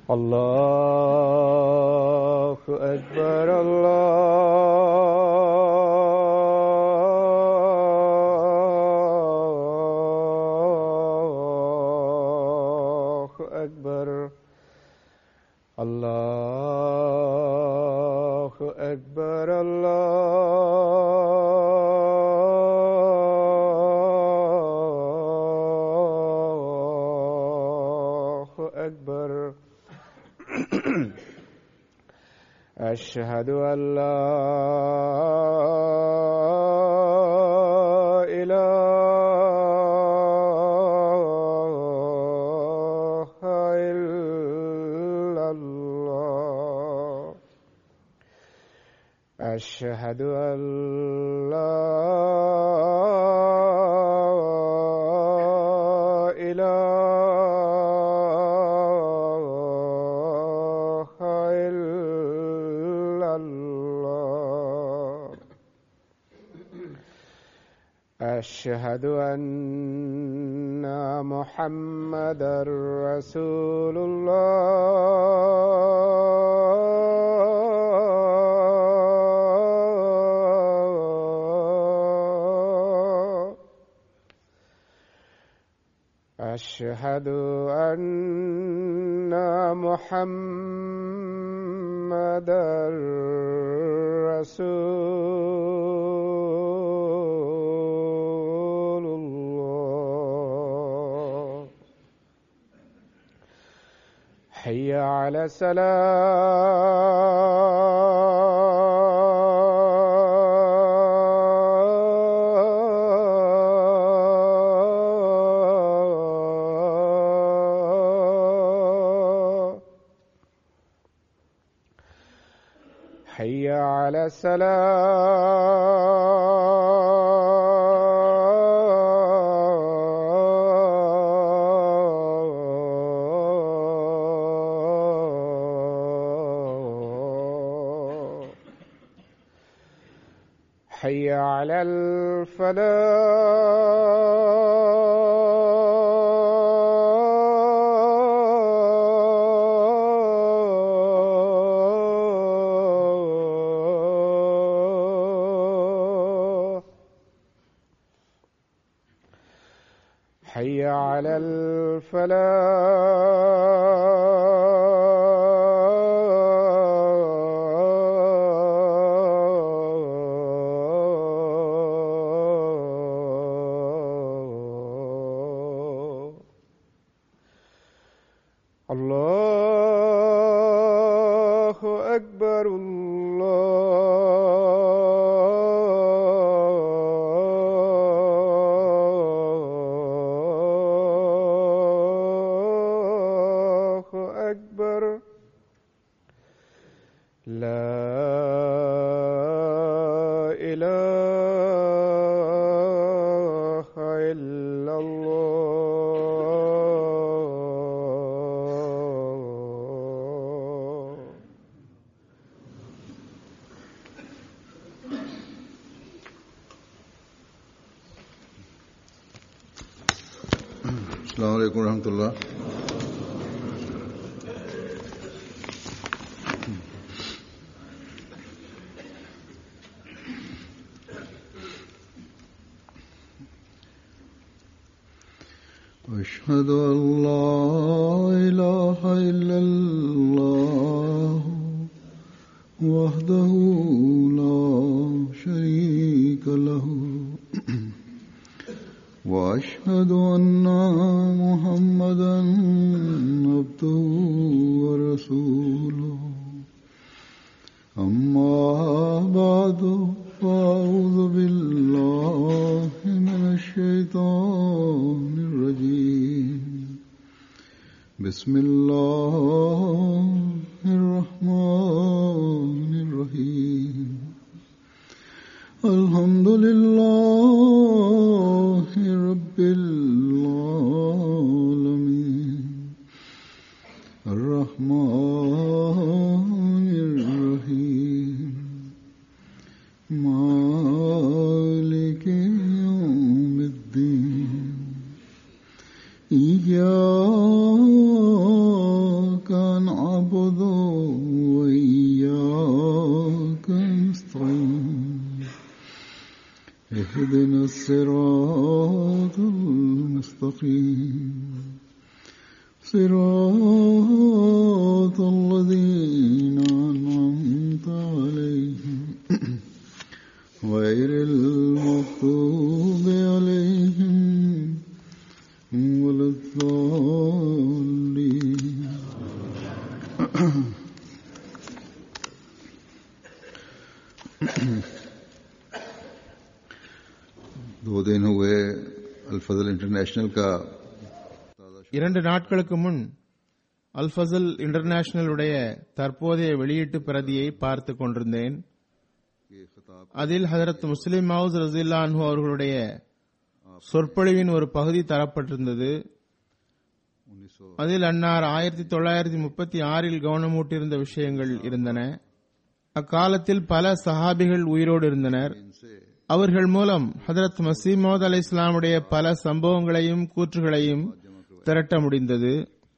الله أكبر الله أكبر الله أكبر الله أكبر أشهد أن لا إله إلا الله أشهد أن لا إله إلا الله أشهد أن محمدا رسول الله أشهد أن محمدا رسول الله حي على السلام حي على السلام حي على الفلاح حي على الفلاح الله أكبر الله أكبر لا إله إلا الله السلام علیکم ورحمۃ اللہ أشهد أن لا إله إلا الله وحده لا شريك له وأشهد أن محمدا عبده ورسوله أما بعد فأعوذ بالله من الشيطان الرجيم بسم الله الرحمن الرحيم الحمد لله رب العالمين الرحمن الرحيم مالك يوم الدين إياك الصراط المستقيم صراط الذين أنعمت عليهم غير المغضوب عليهم ولا الضالين दो दिन हुए अल्फजल इंटरनेशनल का இரண்டு நாட்களுக்கு முன் அல்ஃபசல் இன்டர்நேஷனல் உடைய தற்போதைய வெளியீட்டு பிரதியை பார்த்து கொண்டிருந்தேன் ये खिताब அதில் ஹதரத் முஸ்லிம் மவுஸ் ரசில்லா அன்ஹு அவர்களுடைய சொற்பொழிவின் ஒரு பகுதி தரப்பட்டிருந்தது उन्नीस सौ அதில் அன்னார் ஆயிரத்தி தொள்ளாயிரத்தி முப்பத்தி ஆறில் கவனமூட்டியிருந்த விஷயங்கள் இருந்தன அக்காலத்தில் பல சஹாபிகள் உயிரோடு இருந்தனர் इनसे அவர்கள் மூலம் ஹதரத் மசீமோத் அலை இஸ்லாமுடைய பல சம்பவங்களையும் கூற்றுகளையும் திரட்ட முடிந்தது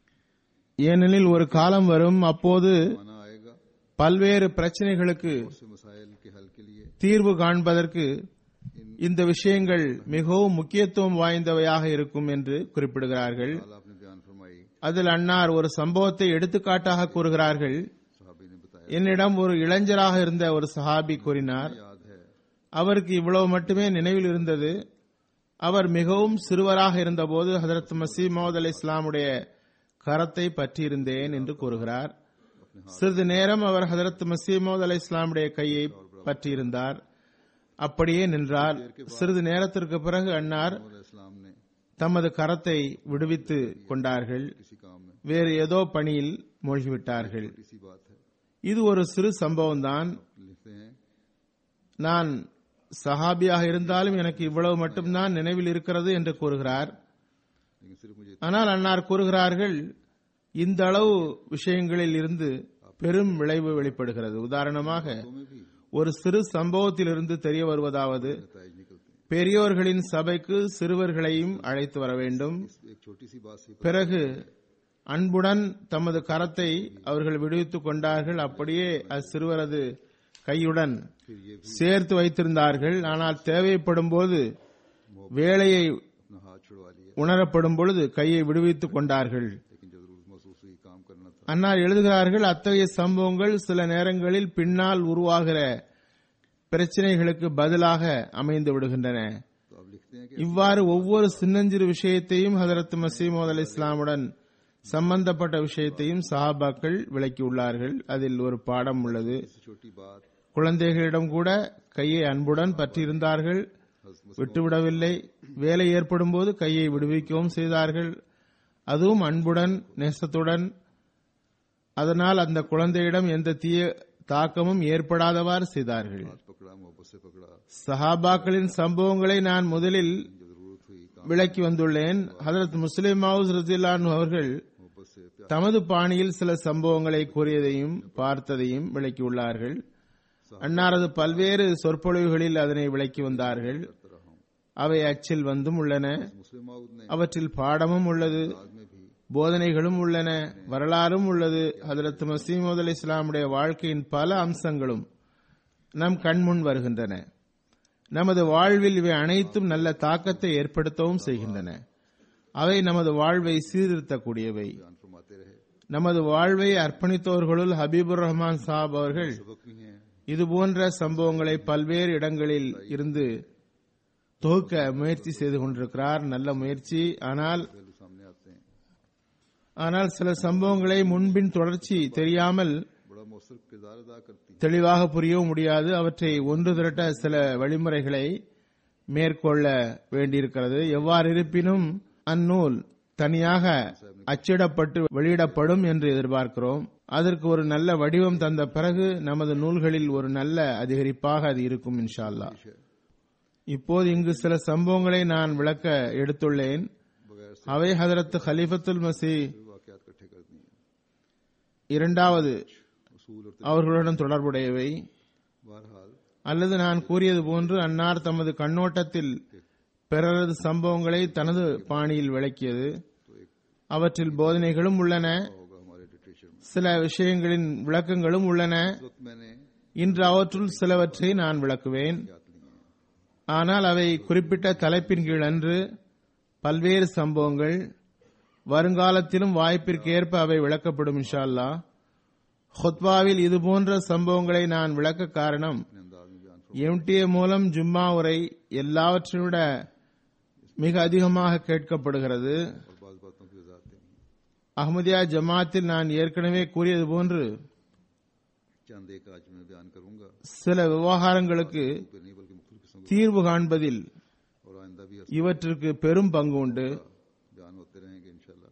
ஏனெனில் ஒரு காலம் வரும் அப்போது आना आएगा பல்வேறு பிரச்சனைகளுக்கு से मसाइल के हल के लिए தீர்வு காண்பதற்கு இந்த விஷயங்கள் மிகவும் முக்கியத்துவம் வாய்ந்தவையாக இருக்கும் என்று குறிப்பிடுகிறார்கள் हाल आपने बयान फरमाई அதில் அன்னார் ஒரு சம்பவத்தை எடுத்துக்காட்டாக கூறுகிறார்கள் साहबी ने बताया என்னிடம் ஒரு இளைஞராக இருந்த ஒரு சஹாபி கூறினார் याद है அவருக்கு இவ்வளவு மட்டுமே நினைவில் இருந்தது அவர் மிகவும் சிறுவராக இருந்தபோது ஹதரத் மசீமோத் அலி இஸ்லாமுடைய கரத்தை பற்றியிருந்தேன் என்று கூறுகிறார் சிறிது நேரம் அவர் ஹதரத் மசீமோத் அலி இஸ்லாமுடைய கையை பற்றியிருந்தார் அப்படியே நின்றார் சிறிது நேரத்திற்கு பிறகு அன்னார் मोहम्मद इस्लाम ने தமது கரத்தை விடுவித்து கொண்டார்கள் किसी काम में வேறு ஏதோ பணியில் மூழ்கிவிட்டார்கள் इसी बात है இது ஒரு சிறு சம்பவம்தான் लिखते हैं நான் சஹாபியாக இருந்தாலும் எனக்கு இவ்வளவு மட்டும்தான் நினைவில் இருக்கிறது என்று கூறுகிறார் लेकिन सिर्फ मुझे ஆனால் அன்னார் கூறுகிறார்கள் இந்த அளவு விஷயங்களில் இருந்து பெரும் விளைவு வெளிப்படுகிறது உதாரணமாக में भी ஒரு சிறு சம்பவத்திலிருந்து தெரிய வருவதாவது नतज निकलते हैं பெரியோர்களின் சபைக்கு சிறுவர்களையும் அழைத்து வர வேண்டும் एक छोटी सी बात से பிறகு அன்புடன் தமது கரத்தை அவர்கள் விடுவித்துக் கொண்டார்கள் அப்படியே அச்சிறுவரது கையுடன் फिर ये भी சேர்த்து வைத்திருந்தார்கள் ஆனால் தேவைப்படும் போது வேலையை अपना हाथ छुड़वा लिया உணரப்படும் பொழுது கையை விடுவித்துக் கொண்டார்கள் लेकिन जब जरूरत महसूस हुई काम करना था அன்னார் எழுதுகிறார்கள் அத்தகைய சம்பவங்கள் சில நேரங்களில் பின்னால் உருவாகிற பிரச்சனைகளுக்கு பதிலாக அமைந்து விடுகின்றன तो अब लिखते हैं कि இவ்வாறு ஒவ்வொரு சின்னஞ்சிறு விஷயத்தையும் ஹதரத் மசீமோத் அலி இஸ்லாமுடன் சம்பந்தப்பட்ட விஷயத்தையும் சஹாபாக்கள் விளக்கியுள்ளார்கள் அதில் ஒரு பாடம் உள்ளது इस छोटी बात குழந்தைகளிடம் கூட கையை அன்புடன் பற்றியிருந்தார்கள் விட்டுவிடவில்லை வேலை ஏற்படும் போது கையை விடுவிக்கவும் செய்தார்கள் அதுவும் அன்புடன் நேசத்துடன் அதனால் அந்த குழந்தையிடம் எந்த தீய தாக்கமும் ஏற்படாதவாறு செய்தார்கள் हाथ पकड़ा मोहब्बत से पकड़ा சஹாபாக்களின் சம்பவங்களை நான் முதலில் जब जरूरत हुई काम விளக்கி வந்துள்ளேன் ஹதரத் முஸ்லிம் மவுஸ் ரஜிலான் அவர்கள் मोहब्बत से प्यार தமது பாணியில் சில சம்பவங்களை கூறியதையும் பார்த்ததையும் விளக்கியுள்ளார்கள் அன்னாரது பல்வேறு சொற்பொழிவுகளில் அதனை விளக்கி வந்தார்கள் करता रहा हूँ அவை அச்சில் வந்தும் உள்ளன मुस्लिम माउद ने அவற்றில் பாடமும் உள்ளது बाद में भी போதனைகளும் உள்ளன வரலாறும் உள்ளது ஹதரத் மசீமது அலி இஸ்லாமுடைய வாழ்க்கையின் பல அம்சங்களும் நம் கண்முன் வருகின்றன நமது வாழ்வில் இவை அனைத்தும் நல்ல தாக்கத்தை ஏற்படுத்தவும் செய்கின்றன அவை நமது வாழ்வை சீர்திருத்தக்கூடியவை बयान फरमाते रहे நமது வாழ்வை அர்ப்பணித்தவர்களுள் ஹபீபுர் ரஹ்மான் சாப் அவர்கள் सबक भी हैं இதுபோன்ற சம்பவங்களை பல்வேறு இடங்களில் இருந்து தொகுக்க முயற்சி செய்து கொண்டிருக்கிறார் நல்ல முயற்சி ஆனால் पहलू सामने आते हैं ஆனால் சில சம்பவங்களை முன்பின் தொடர்ச்சி தெரியாமல் बड़ा मौसर किरदार अदा करती தெளிவாக புரியவும் முடியாது அவற்றை ஒன்று திரட்ட சில வழிமுறைகளை மேற்கொள்ள வேண்டியிருக்கிறது எவ்வாறு இருப்பினும் அந்நூல் தனியாக அச்சிடப்பட்டு வெளியிடப்படும் என்று எதிர்பார்க்கிறோம் அதற்கு ஒரு நல்ல வடிவம் தந்த பிறகு நமது நூல்களில் ஒரு நல்ல அதிகரிப்பாக அது இருக்கும் இன்ஷா அல்லாஹ் இப்போது இங்கு சில சம்பவங்களை நான் விளக்க எடுத்துள்ளேன் बगैर से அவை ஹதரத் खलीफத்துல் மசி वाकयात इकट्ठे कर दिए இரண்டாவது उसूल और அவர்களுடன் தொடர்புடையவை बहरहाल அல்லது நான் கூறியது போன்று அன்னார் தமது கண்ணோட்டத்தில் பிறரது சம்பவங்களை தனது பாணியில் விளக்கியது அவற்றில் போதனைகளும் உள்ளன होगा हमारे लिटरेचर में சில விஷயங்களின் விளக்கங்களும் உள்ளன इस वक्त मैंने இன்று அவற்றுள் சிலவற்றை நான் விளக்குவேன் याद लिए हैं ஆனால் அவை குறிப்பிட்ட தலைப்பின் கீழ் அன்று பல்வேறு சம்பவங்கள் வருங்காலத்திலும் வாய்ப்பிற்கு ஏற்ப அவை விளக்கப்படும் இன்ஷா அல்லாஹ் ஹொத்வாவில் இதுபோன்ற சம்பவங்களை நான் விளக்க காரணம் अपने अंदाज में बयान எம்டிஏ மூலம் ஜும்மா உரை எல்லாவற்றையும் விட மிக அதிகமாக கேட்கப்படுகிறது और बाज बातों की वजाहत देनी அஹ்மதியா ஜமாத்தில் நான் ஏற்கனவே கூறியது போன்று चंद एक आज मैं बयान करूंगा சில விவகாரங்களுக்கு फिर नहीं बल्कि मुख्तलिफ किस्म தீர்வு காண்பதில் के और आइंदा भी இவற்றிற்கு பெரும் பங்கு உண்டு बयान होते रहेंगे इंशाल्लाह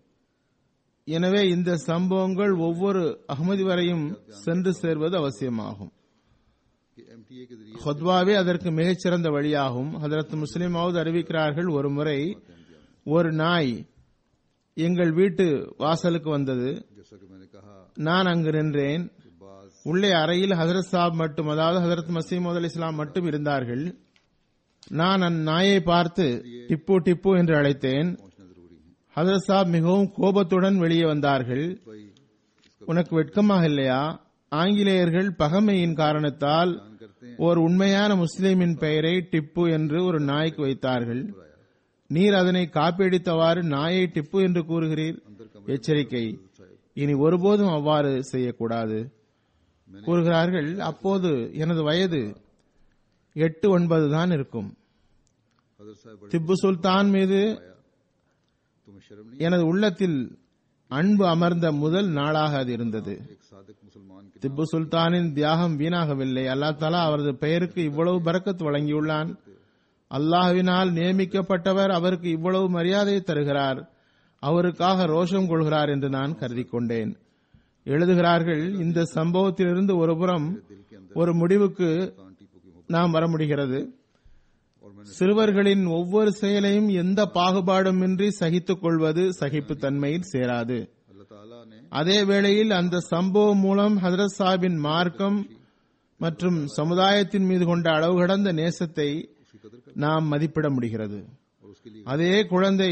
எனவே இந்த சம்பவங்கள் ஒவ்வொரு அகமதி வரையும் சென்று சேர்வது அவசியமாகும் कि एमटीए के जरिए ஹொத்வாவே அதற்கு மிகச்சிறந்த வழியாகும் ஹதரத் முஸ்லிமாவது அறிவிக்கிறார்கள் ஒரு முறை ஒரு நாய் எங்கள் வீட்டு வாசலுக்கு வந்தது जैसा कि मैंने कहा நான் அங்கு நின்றேன் कि बाज உள்ளே அறையில் ஹதரத் சாப் மட்டும் அதாவது ஹதரத் மசீமது அலி இஸ்லாம் மட்டும் இருந்தார்கள் நான் அந்நாயை பார்த்து டிப்பு டிப்பு என்று அழைத்தேன் पहुंचना जरूरी है ஹதரத் சாப் மிகவும் கோபத்துடன் வெளியே வந்தார்கள் भाई इसका உனக்கு வெட்கமாக இல்லையா ஆங்கிலேயர்கள் பகமையின் காரணத்தால் बयान करते हैं ஒரு உண்மையான முஸ்லிமின் பெயரை டிப்பு என்று ஒரு நாய்க்கு வைத்தார்கள் நீர் அதனை காப்பியடித்தவாறு நாயை டிப்பு என்று கூறுகிறீர் எச்சரிக்கை இனி ஒருபோதும் அவ்வாறு செய்யக்கூடாது கூறுகிறார்கள் அப்போது எனது வயது எட்டு ஒன்பது தான் இருக்கும் हजरत साहब बड़े திப்பு சுல்தான் மீது तुम्हें शर्म नहीं எனது உள்ளத்தில் அன்பு அமர்ந்த முதல் நாளாக அது இருந்தது एक सादिक मुसलमान के திப்பு சுல்தானின் தியாகம் வீணாகவில்லை அல்லாஹ் தலா அவரது பெயருக்கு இவ்வளவு பரக்கத் வழங்கியுள்ளான் அல்லாஹ்வினால் நியமிக்கப்பட்டவர் அவருக்கு இவ்வளவு மரியாதை தருகிறார் அவருக்காக ரோஷம் கொள்கிறார் என்று நான் கருதி கொண்டேன் எழுதுகிறார்கள் இந்த சம்பவத்திலிருந்து ஒருபுறம் ஒரு முடிவுக்கு कान टीपू की நாம் வர முடிகிறது और मैंने சிறுவர்களின் ஒவ்வொரு செயலையும் எந்த பாகுபாடுமின்றி சகித்துக் கொள்வது சகிப்புத்தன்மையில் சேராது अल्लाह ताला ने அதே வேளையில் அந்த சம்பவம் மூலம் ஹதரத் சாஹிபின் மார்க்கம் மற்றும் சமுதாயத்தின் மீது கொண்ட அளவு கடந்த நேசத்தை उसकी कदर कर நாம் மதிப்பிட முடிகிறது और उसके लिए அதே குழந்தை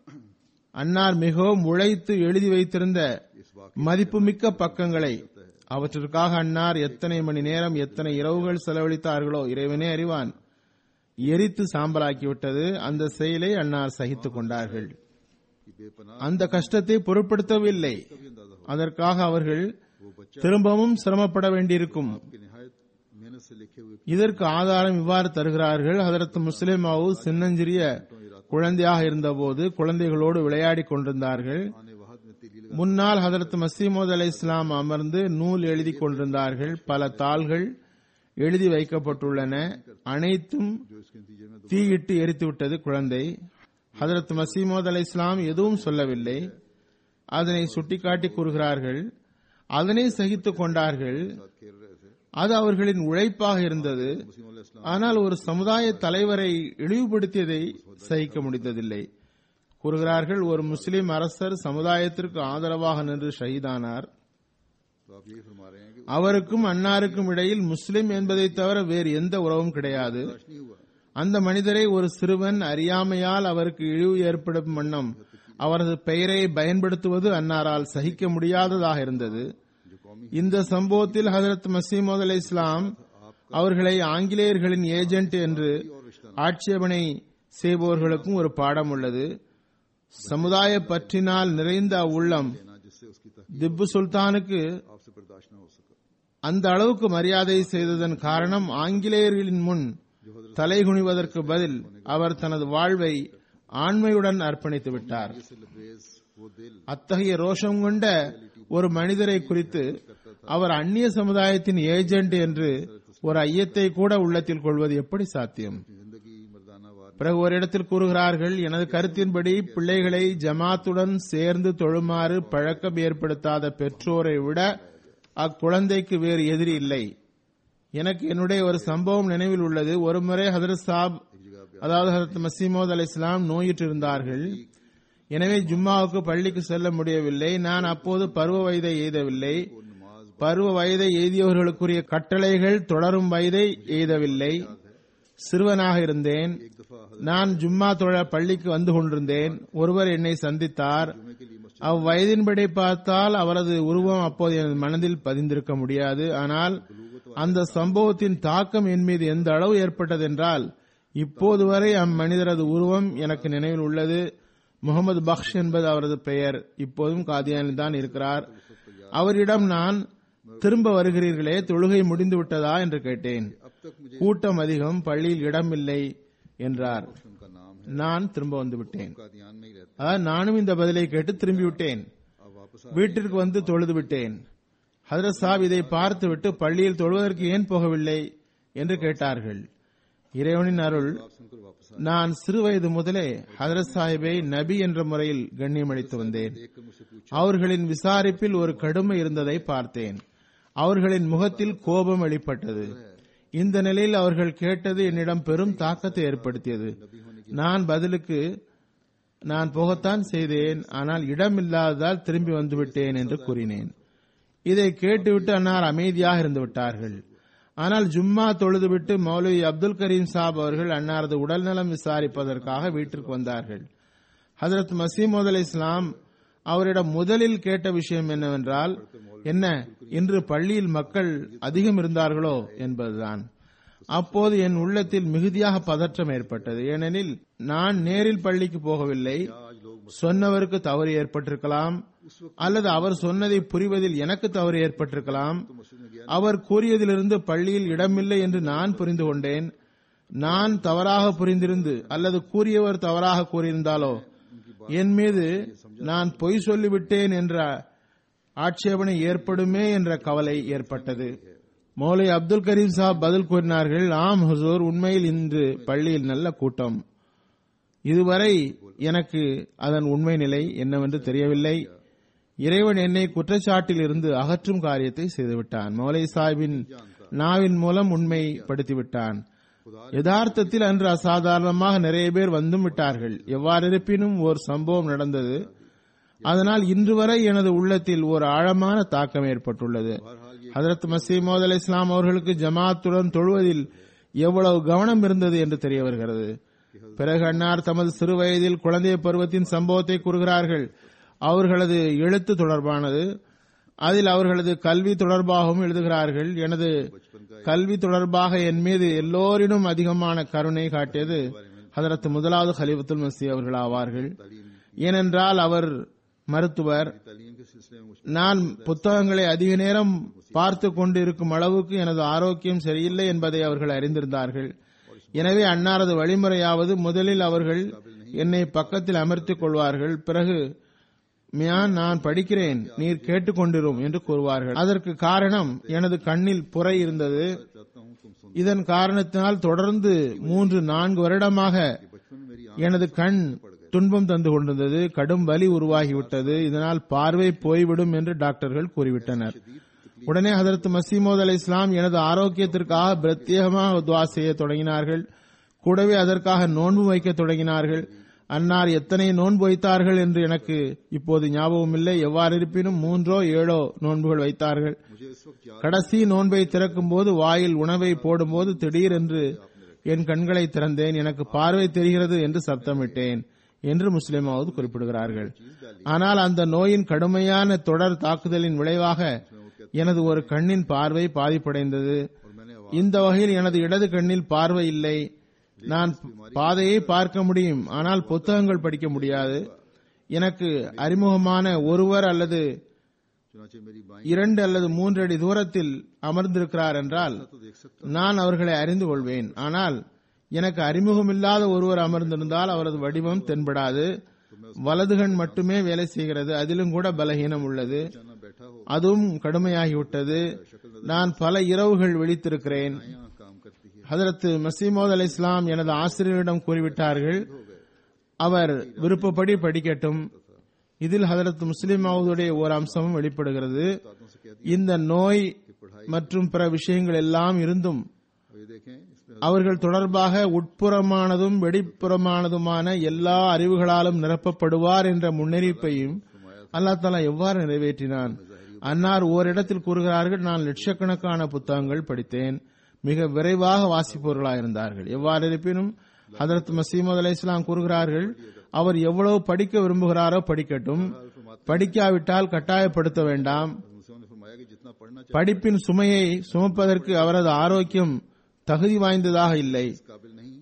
அன்னார் மிகவும் உழைத்து எழுதி வைத்திருந்த इस वाक மதிப்புமிக்க பக்கங்களை அவற்றிற்காக அன்னார் எத்தனை மணி நேரம் எத்தனை இரவுகள் செலவழித்தார்களோ இறைவனே அறிவான் எரித்து சாம்பலாக்கிவிட்டது அந்த செயலை அன்னார் சகித்துக் கொண்டார்கள் की बेपनाह அந்த கஷ்டத்தை பொருட்படுத்தவில்லை का भी अंदाजा हो அதற்காக அவர்கள் वो बच्चा திரும்பவும் சிரமப்பட வேண்டியிருக்கும் की निहायत मेहनत से लिखे हुए இதற்கு ஆதாரம் இவ்வாறு தருகிறார்கள் ஹதரத் முஸ்லிமாவு சின்னஞ்சிறிய குழந்தையாக இருந்தபோது குழந்தைகளோடு விளையாடிக் கொண்டிருந்தார்கள் आने वहाद में तीली लगा முன்னால் ஹதரத் மசீமோத் அலை இஸ்லாம் அமர்ந்து நூல் எழுதி கொண்டிருந்தார்கள் பல தாள்கள் எழுதி வைக்கப்பட்டுள்ளன அனைத்தும் जो इसके नतीजे में தீயிட்டு எரித்துவிட்டது குழந்தை ஹதரத் மசீமோத் அலை இஸ்லாம் எதுவும் சொல்லவில்லை அதனை சுட்டிக்காட்டி கூறுகிறார்கள் அதனை சகித்துக் கொண்டார்கள் साथ खेल रहे थे அது அவர்களின் உழைப்பாக இருந்தது मुस्लिम इस्लाम ஆனால் ஒரு சமுதாய தலைவரை இழிவுபடுத்தியதை சகிக்க முடிந்ததில்லை கூறுகிறார்கள் ஒரு முஸ்லிம் அரசர் சமுதாயத்திற்கு ஆதரவாக நின்று ஷஹீதானார் तो आप यही फरमा रहे हैं कि அவருக்கும் அன்னாருக்கும் இடையில் முஸ்லிம் என்பதை தவிர வேறு எந்த உறவும் கிடையாது कुछ नहीं हुआ அந்த மனிதரை ஒரு சிறுவன் அறியாமையால் அவருக்கு இழிவு ஏற்படும் வண்ணம் அவரது பெயரை பயன்படுத்துவது அன்னாரால் சகிக்க முடியாததாக இருந்தது जो कौमी இந்த சம்பவத்தில் ஹதரத் மசீமது அலை இஸ்லாம் அவர்களை ஆங்கிலேயர்களின் ஏஜென்ட் என்று ஆட்சேபனை செய்பவர்களுக்கும் ஒரு பாடம் உள்ளது சமுதாய பற்றினால் நிறைந்த அவ்வுள்ளம் ना जिससे उसकी तक திப்பு சுல்தானுக்கு आपसे बर्दाश्त न हो सका அந்த அளவுக்கு மரியாதை செய்ததன் காரணம் ஆங்கிலேயர்களின் முன் தலைகுனிவதற்கு பதில் அவர் தனது வாழ்வை ஆண்மையுடன் அர்ப்பணித்து விட்டார் से लबरेज वो दिल அத்தகைய ரோஷம் கொண்ட ஒரு மனிதரை குறித்து அவர் அந்நிய சமுதாயத்தின் ஏஜென்ட் என்று ஒரு ஐயத்தை கூட உள்ளத்தில் கொள்வது எப்படி சாத்தியம் जिंदगी मर्दाना वार பிறகு ஒரு இடத்தில் கூறுகிறார்கள் எனது கருத்தின்படி பிள்ளைகளை ஜமாத்துடன் சேர்ந்து தொழுமாறு பழக்கம் ஏற்படுத்தாத பெற்றோரை விட அக்குழந்தைக்கு வேறு எதிரி இல்லை எனக்கு என்னுடைய ஒரு சம்பவம் நினைவில் உள்ளது ஒருமுறை ஹதரத் சாப் அதாவது ஹதரத் மசீமோத் அலி இஸ்லாம் நோயுற்றிருந்தார்கள் எனவே ஜும்மாவுக்கு பள்ளிக்கு செல்ல முடியவில்லை நான் அப்போது பருவ வயதை எய்தவில்லை பருவ வயதை எய்தியவர்களுக்குரிய கட்டளைகள் தொடரும் வயதை எய்தவில்லை சிறுவனாக இருந்தேன் நான் ஜும்மா தொழ பள்ளிக்கு வந்து கொண்டிருந்தேன் ஒருவர் என்னை சந்தித்தார் அவ்வயதின்படி பார்த்தால் அவரது உருவம் அப்போது எனது மனதில் பதிந்திருக்க முடியாது ஆனால் அந்த சம்பவத்தின் தாக்கம் என் மீது எந்த அளவு ஏற்பட்டதென்றால் இப்போது வரை அம்மனிதரது உருவம் எனக்கு நினைவில் உள்ளது முகமது பக்ஷ் என்பது அவரது பெயர் இப்போதும் காதியானில் தான் இருக்கிறார் அவரிடம் நான் திரும்ப வருகிறீர்களே தொழுகை முடிந்து விட்டதா என்று கேட்டேன் अब तक मुझे கூட்டம் அதிகம் பள்ளியில் இடமில்லை என்றார் उनका नाम நான் திரும்ப வந்து விட்டேன் कादियान में ही रहता அதாவது நானும் இந்த பதிலை கேட்டு திரும்பி விட்டேன் अब वापस வீட்டிற்கு வந்து தொழுது விட்டேன் ஹதரத் சாப் இதை பார்த்துவிட்டு பள்ளியில் தொழுவதற்கு ஏன் போகவில்லை என்று கேட்டார்கள் இறைவனின் அருள் आप सुनकर वापस आ நான் சிறுவயது முதலே ஹதரத் சாஹிபை நபி என்ற முறையில் கண்ணியமளித்து வந்தேன் देखकर मुझसे पूछा அவர்களின் விசாரிப்பில் ஒரு கடுமை இருந்ததை பார்த்தேன் அவர்களின் முகத்தில் கோபம் வெளிப்பட்டது இந்த நிலையில் அவர்கள் கேட்டது என்னிடம் பெரும் தாக்கத்தை ஏற்படுத்தியது நான் பதிலுக்கு நான் போகத்தான் செய்தேன் ஆனால் இடம் இல்லாததால் திரும்பி வந்துவிட்டேன் என்று கூறினேன் இதை கேட்டுவிட்டு அன்னார் அமைதியாக இருந்து விட்டார்கள் ஆனால் ஜும்மா தொழுதுவிட்டு மௌலவி அப்துல் கரீம் சாப் அவர்கள் அன்னாரது உடல்நலம் விசாரிப்பதற்காக வீட்டிற்கு வந்தார்கள் ஹதரத் மசீமோத் அலை இஸ்லாம் அவரிடம் முதலில் கேட்ட விஷயம் என்னவென்றால் என்ன இன்று பள்ளியில் மக்கள் அதிகம் இருந்தார்களோ என்பதுதான் அப்போது என் உள்ளத்தில் மிகுதியாக பதற்றம் ஏற்பட்டது ஏனெனில் நான் நேரில் பள்ளிக்கு போகவில்லை சொன்னவருக்கு தவறு ஏற்பட்டிருக்கலாம் அல்லது அவர் சொன்னதை புரிவதில் எனக்கு தவறு ஏற்பட்டிருக்கலாம் அவர் கூறியதிலிருந்து பள்ளியில் இடமில்லை என்று நான் புரிந்து கொண்டேன் நான் தவறாக புரிந்திருந்து அல்லது கூறியவர் தவறாக கூறியிருந்தாலோ என் மீது நான் பொய் சொல்லிவிட்டேன் என்ற ஆட்சேபனை ஏற்படுமே என்ற கவலை ஏற்பட்டது மௌலை அப்துல் கரீம் சாப் பதில் கூறினார்கள் ஆம் ஹுசூர் உண்மையில் இன்று பள்ளியில் நல்ல கூட்டம் இதுவரை எனக்கு அதன் உண்மை நிலை என்னவென்று தெரியவில்லை இறைவன் என்னை குற்றச்சாட்டில் இருந்து அகற்றும் காரியத்தை செய்துவிட்டான் மௌலை சாஹிபின் நாவின் மூலம் உண்மைப்படுத்திவிட்டான் யதார்த்தத்தில் அன்று அசாதாரணமாக நிறைய பேர் வந்தும் விட்டார்கள் எவ்வாறு இருப்பினும் ஒரு சம்பவம் நடந்தது அதனால் இன்று வரை எனது உள்ளத்தில் ஒரு ஆழமான தாக்கம் ஏற்பட்டுள்ளது ஹதரத் மசீமோத் அலி இஸ்லாம் அவர்களுக்கு ஜமாத்துடன் தொழுவதில் எவ்வளவு கவனம் இருந்தது என்று தெரிய வருகிறது பிறகு அன்னார் தமது சிறு வயதில் குழந்தை பருவத்தின் சம்பவத்தை கூறுகிறார்கள் அவர்களது எழுத்து தொடர்பானது அதில் அவர்களது கல்வி தொடர்பாகவும் எழுதுகிறார்கள் எனது கல்வி தொடர்பாக என் மீது எல்லோரினும் அதிகமான கருணை காட்டியது ஹதரத் முதலாவது ஹலிஃபத்துல் மசி அவர்கள் ஆவார்கள் ஏனென்றால் அவர் மருத்துவர் तालीम के सिलसिले में मुझ நான் புத்தகங்களை அதிக நேரம் பார்த்து கொண்டு இருக்கும் அளவுக்கு எனது ஆரோக்கியம் சரியில்லை என்பதை அவர்கள் அறிந்திருந்தார்கள் எனவே அன்னாரது வழிமுறையாவது முதலில் அவர்கள் என்னை பக்கத்தில் அமர்த்திக் கொள்வார்கள் பிறகு மியான் நான் படிக்கிறேன் நீர் கேட்டுக்கொண்டிரும் என்று கூறுவார்கள் அதற்கு காரணம் எனது கண்ணில் புரை இருந்தது चाहता हूँ तुम सुन இதன் காரணத்தினால் தொடர்ந்து மூன்று நான்கு வருடமாக बचपन में मेरी எனது கண் துன்பம் தந்து கொண்டிருந்தது கடும் வலி உருவாகிவிட்டது இதனால் பார்வை போய்விடும் என்று டாக்டர்கள் கூறிவிட்டனர் உடனே ஹதரத் மசீமோத் அலை இஸ்லாம் எனது ஆரோக்கியத்திற்காக பிரத்யேகமாக துவா செய்ய தொடங்கினார்கள் கூடவே அதற்காக நோன்பு வைக்க தொடங்கினார்கள் அன்னார் எத்தனை நோன்பு வைத்தார்கள் என்று எனக்கு இப்போது ஞாபகம் இல்லை எவ்வாறு இருப்பினும் மூன்றோ ஏழோ நோன்புகள் வைத்தார்கள் मुझे इस वक्त याद கடைசி நோன்பை திறக்கும் போது வாயில் உணவை போடும்போது திடீரென்று என் கண்களை திறந்தேன் எனக்கு பார்வை தெரிகிறது என்று சப்தமிட்டேன் என்று முஸ்லிமாவது குறிப்பிடுகிறார்கள் ஆனால் அந்த நோயின் கடுமையான தொடர் தாக்குதலின் விளைவாக எனது ஒரு கண்ணின் பார்வை பாதிப்படைந்தது இந்த வகையில் எனது இடது கண்ணில் பார்வை இல்லை நான் பாதையை பார்க்க முடியும் ஆனால் புத்தகங்கள் படிக்க முடியாது எனக்கு அறிமுகமான ஒருவர் அல்லது चुनाचे मेरी बाई இரண்டு அல்லது மூன்று அடி தூரத்தில் அமர்ந்திருக்கிறார் என்றால் तो देख सकता நான் அவர்களை அறிந்து கொள்வேன் ஆனால் எனக்கு அறிமுகமில்லாத ஒருவர் அமர்ந்திருந்தால் அவரது வடிவம் தென்படாது வலது கண் மட்டுமே வேலை செய்கிறது அதிலும் கூட பலகீனம் உள்ளது ना बैठा हो அதுவும் கடுமையாகிவிட்டது நான் பல இரவுகள் விழித்திருக்கிறேன் यहाँ काम करती है ஹதரத் மசீமோத் அலி இஸ்லாம் எனது ஆசிரியரிடம் கூறிவிட்டார்கள் அவர் விருப்பப்படி படிக்கட்டும் இதில் ஹதரத் முஸ்லிம் மவுதுடைய ஒரு அம்சமும் வெளிப்படுகிறது दांतों से कह இந்த நோய் மற்றும் பிற விஷயங்கள் எல்லாம் இருந்தும் दिया ये देखें इसमें அவர்கள் தொடர்பாக உட்புறமானதும் வெளிப்புறமானதுமான எல்லா அறிவுகளாலும் நிரப்பப்படுவார் என்ற முன்னறிவிப்பையும் அல்லாஹ் தாலா எவ்வாறு நிறைவேற்றினான் அன்னார் ஓரிடத்தில் கூறுகிறார்கள் நான் லட்சக்கணக்கான புத்தகங்கள் படித்தேன் மிக விரைவாக வாசிப்பவர்களாயிருந்தார்கள் எவ்வாறு இருப்பினும் ஹதரத் மசீமது அலை இஸ்லாம் கூறுகிறார்கள் அவர் எவ்வளவு படிக்க விரும்புகிறாரோ படிக்கட்டும் படிக்காவிட்டால் கட்டாயப்படுத்த வேண்டாம் मुझसे ने फरमाया कि जितना पढ़ना चाहिए படிப்பின் சுமையை சுமப்பதற்கு அவரது ஆரோக்கியம் தகுதி வாய்ந்ததாக இல்லை काबिल नहीं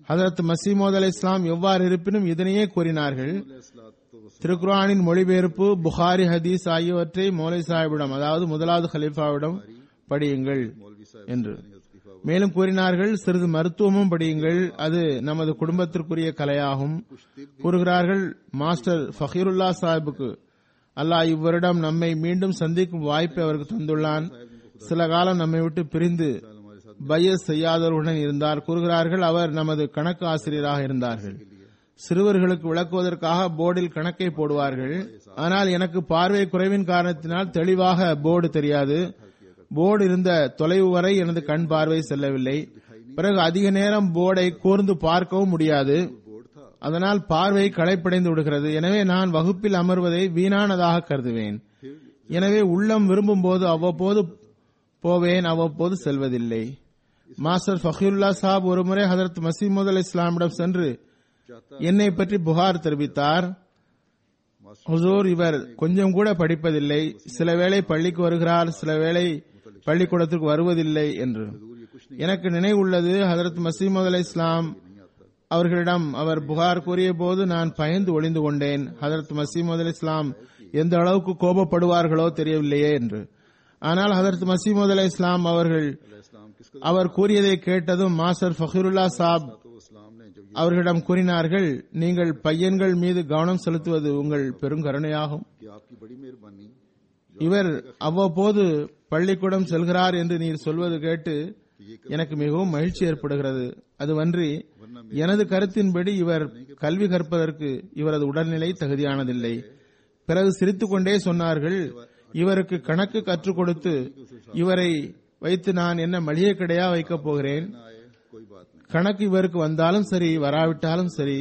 ஹதரத் மசீமோத் அலை இஸ்லாம் எவ்வாறு இருப்பினும் இதனையே கூறினார்கள் திருக்குரானின் மொழிபெயர்ப்பு புகாரி ஹதீஸ் ஆகியவற்றை மௌலை சாஹிபிடம் அதாவது முதலாவது ஹலீஃபாவிடம் படியுங்கள் என்று மேலும் கூறினார்கள் சிறிது மருத்துவமும் படியுங்கள் அது நமது குடும்பத்திற்குரிய கலையாகும் கூறுகிறார்கள் மாஸ்டர் ஃபஹீருல்லா சாஹிபுக்கு அல்லாஹ் இவ்வருடம் நம்மை மீண்டும் சந்திக்கும் வாய்ப்பை அவருக்கு தந்துள்ளான் சில காலம் நம்மை விட்டு பிரிந்து பையஸ் செய்யாதவர்களுடன் இருந்தார் கூறுகிறார்கள் அவர் நமது கணக்கு ஆசிரியராக இருந்தார்கள் சிறுவர்களுக்கு விளக்குவதற்காக போர்டில் கணக்கை போடுவார்கள் ஆனால் எனக்கு பார்வை குறைவின் காரணத்தினால் தெளிவாக போர்டு தெரியாது போர்டு இருந்த தொலைவு வரை எனது கண் பார்வை செல்லவில்லை பிறகு அதிக நேரம் போர்டை கூர்ந்து பார்க்கவும் முடியாது அதனால் பார்வை களைப்படைந்து விடுகிறது எனவே நான் வகுப்பில் அமர்வதை வீணானதாக கருதுவேன் எனவே உள்ளம் விரும்பும் போது அவ்வப்போது போவேன் அவ்வப்போது செல்வதில்லை மாஸ்டர் ஃபஹீருல்லா சாப் ஒருமுறை ஹதரத் மசீமுத் அலி இஸ்லாமிடம் சென்று என்னை பற்றி புகார் தெரிவித்தார் ஹுசூர் இவர் கொஞ்சம் கூட படிப்பதில்லை சில வேளை பள்ளிக்கு வருகிறார் சில வேளை பள்ளிக்கூடத்திற்கு வருவதில்லை என்று எனக்கு நினைவுள்ளது ஹதரத் மசீமது அலை இஸ்லாம் அவர்களிடம் அவர் புகார் கூறிய போது நான் பயந்து ஒளிந்து கொண்டேன் ஹதரத் மசீமது அலி இஸ்லாம் எந்த அளவுக்கு கோபப்படுவார்களோ தெரியவில்லையே என்று ஆனால் ஹதரத் மசீமது அலை இஸ்லாம் அவர்கள் அவர் கூறியதை கேட்டதும் மாஸ்டர் ஃபஹீருல்லா சாப் அவர்களிடம் கூறினார்கள் நீங்கள் பையன்கள் மீது கவனம் செலுத்துவது உங்கள் பெருங்கருணையாகும் இவர் அவ்வப்போது பள்ளிக்கூடம் செல்கிறார் என்று நீர் சொல்வது கேட்டு எனக்கு மிகவும் மகிழ்ச்சி ஏற்படுகிறது அதுவன்றி எனது கருத்தின்படி இவர் கல்வி கற்பதற்கு இவரது உடல்நிலை தகுதியானதில்லை பிறகு சிரித்துக் கொண்டே சொன்னார்கள் இவருக்கு கணக்கு கற்றுக் கொடுத்து இவரை வைத்து நான் என்ன மளிகை கடையா வைக்கப் போகிறேன் கணக்கு இவருக்கு வந்தாலும் சரி வராவிட்டாலும் சரி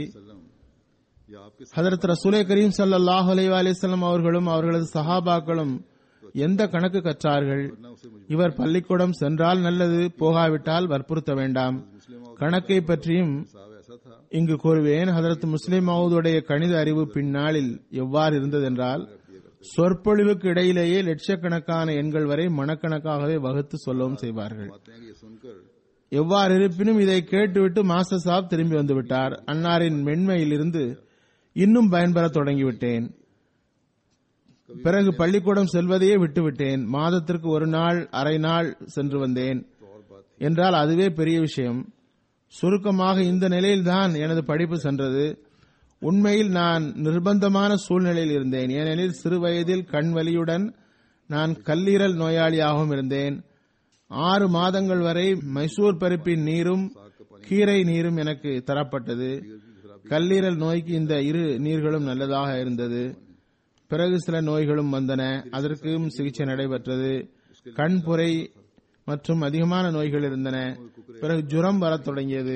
ஹதரத் ரசூலே கரீம் சல்லாஹ் அலைவாலிசல்லம் அவர்களும் அவர்களது சஹாபாக்களும் எந்த கணக்கு கற்றார்கள் இவர் பள்ளிக்கூடம் சென்றால் நல்லது போகாவிட்டால் வற்புறுத்த வேண்டாம் கணக்கை பற்றியும் இங்கு கூறுவேன் ஹதரத் முஸ்லிம் மவுதுடைய கணித அறிவு பின்னாளில் எவ்வாறு இருந்ததென்றால் சொற்பொழிவுக்கு இடையிலேயே லட்சக்கணக்கான எண்கள் வரை மனக்கணக்காகவே வகுத்து சொல்லவும் செய்வார்கள் எவ்வாறு இருப்பினும் இதை கேட்டுவிட்டு மாஸ்டர் சாப் திரும்பி வந்துவிட்டார் அன்னாரின் மென்மையிலிருந்து இன்னும் பயன்பெற தொடங்கிவிட்டேன் பிறகு பள்ளிக்கூடம் செல்வதையே விட்டுவிட்டேன் மாதத்திற்கு ஒரு நாள் அரை நாள் சென்று வந்தேன் என்றால் அதுவே பெரிய விஷயம் சுருக்கமாக இந்த நிலையில்தான் எனது படிப்பு சென்றது உண்மையில் நான் நிர்பந்தமான சூழ்நிலையில் இருந்தேன் ஏனெனில் சிறு வயதில் கண் வலியுடன் நான் கல்லீரல் நோயாளியாகவும் இருந்தேன் ஆறு மாதங்கள் வரை மைசூர் பருப்பின் நீரும் கீரை நீரும் எனக்கு தரப்பட்டது கல்லீரல் நோய்க்கு இந்த இரு நீர்களும் நல்லதாக இருந்தது பிறகு சில நோய்களும் வந்தன அதற்கும் சிகிச்சை நடைபெற்றது கண் புரை மற்றும் அதிகமான நோய்கள் இருந்தன பிறகு ஜுரம் வரத் தொடங்கியது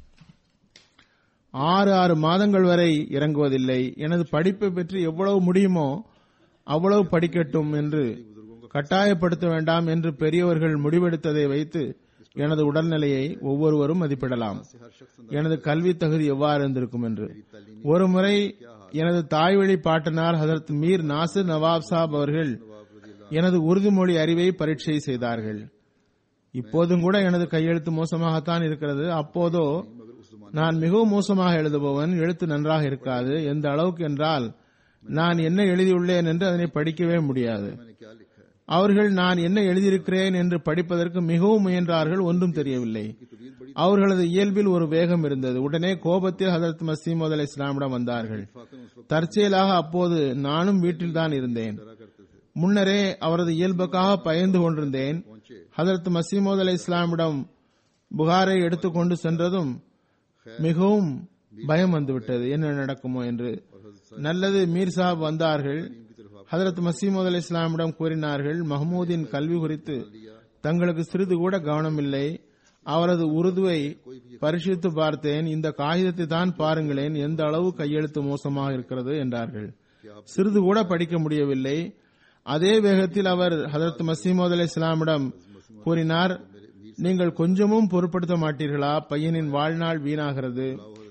ஆறு ஆறு மாதங்கள் வரை இறங்குவதில்லை எனது படிப்பை பற்றி எவ்வளவு முடியுமோ அவ்வளவு படிக்கட்டும் என்று கட்டாயப்படுத்த வேண்டாம் என்று பெரியவர்கள் முடிவெடுத்ததை வைத்து எனது உடல்நிலையை ஒவ்வொருவரும் மதிப்பிடலாம் எனது கல்வி தகுதி எவ்வாறு இருந்திருக்கும் என்று ஒருமுறை எனது தாய்வழி பாட்டனார் ஹதரத் மீர் நாசிர் நவாப் சாப் அவர்கள் எனது உறுதிமொழி அறிவை பரீட்சை செய்தார்கள் இப்போதும் கூட எனது கையெழுத்து மோசமாகத்தான் இருக்கிறது அப்போதோ நான் மிகவும் மோசமாக எழுதுபவன் எழுத்து நன்றாக இருக்காது எந்த அளவுக்கு என்றால் நான் என்ன எழுதியுள்ளேன் என்று அதனை படிக்கவே முடியாது அவர்கள் நான் என்ன எழுதியிருக்கிறேன் என்று படிப்பதற்கு மிகவும் முயன்றார்கள் ஒன்றும் தெரியவில்லை அவர்களது இயல்பில் ஒரு வேகம் இருந்தது உடனே கோபத்தில் ஹதரத் மசீமது அலி இஸ்லாமிடம் வந்தார்கள் தற்செயலாக அப்போது நானும் வீட்டில்தான் இருந்தேன் முன்னரே அவரது இயல்புக்காக பயந்து கொண்டிருந்தேன் ஹதரத் மசீமோத் அலி இஸ்லாமிடம் புகாரை எடுத்துக்கொண்டு சென்றதும் மிகவும் பயம் வந்துவிட்டது என்ன நடக்குமோ என்று நல்லது மீர் சாப் வந்தார்கள் ஹதரத் மசீமது அலி இஸ்லாமிடம் கூறினார்கள் மஹமூதின் கல்வி குறித்து தங்களுக்கு சிறிது கூட கவனமில்லை அவரது உருதுவை பரிசீலித்து பார்த்தேன் இந்த காகிதத்தை தான் பாருங்களேன் எந்த அளவு கையெழுத்து மோசமாக இருக்கிறது என்றார்கள் சிறிது கூட படிக்க முடியவில்லை அதே வேகத்தில் அவர் ஹதரத் மசீமது அலி இஸ்லாமிடம் கூறினார் நீங்கள் கொஞ்சமும் பொருட்படுத்த மாட்டீர்களா பையனின் வாழ்நாள் வீணாகிறது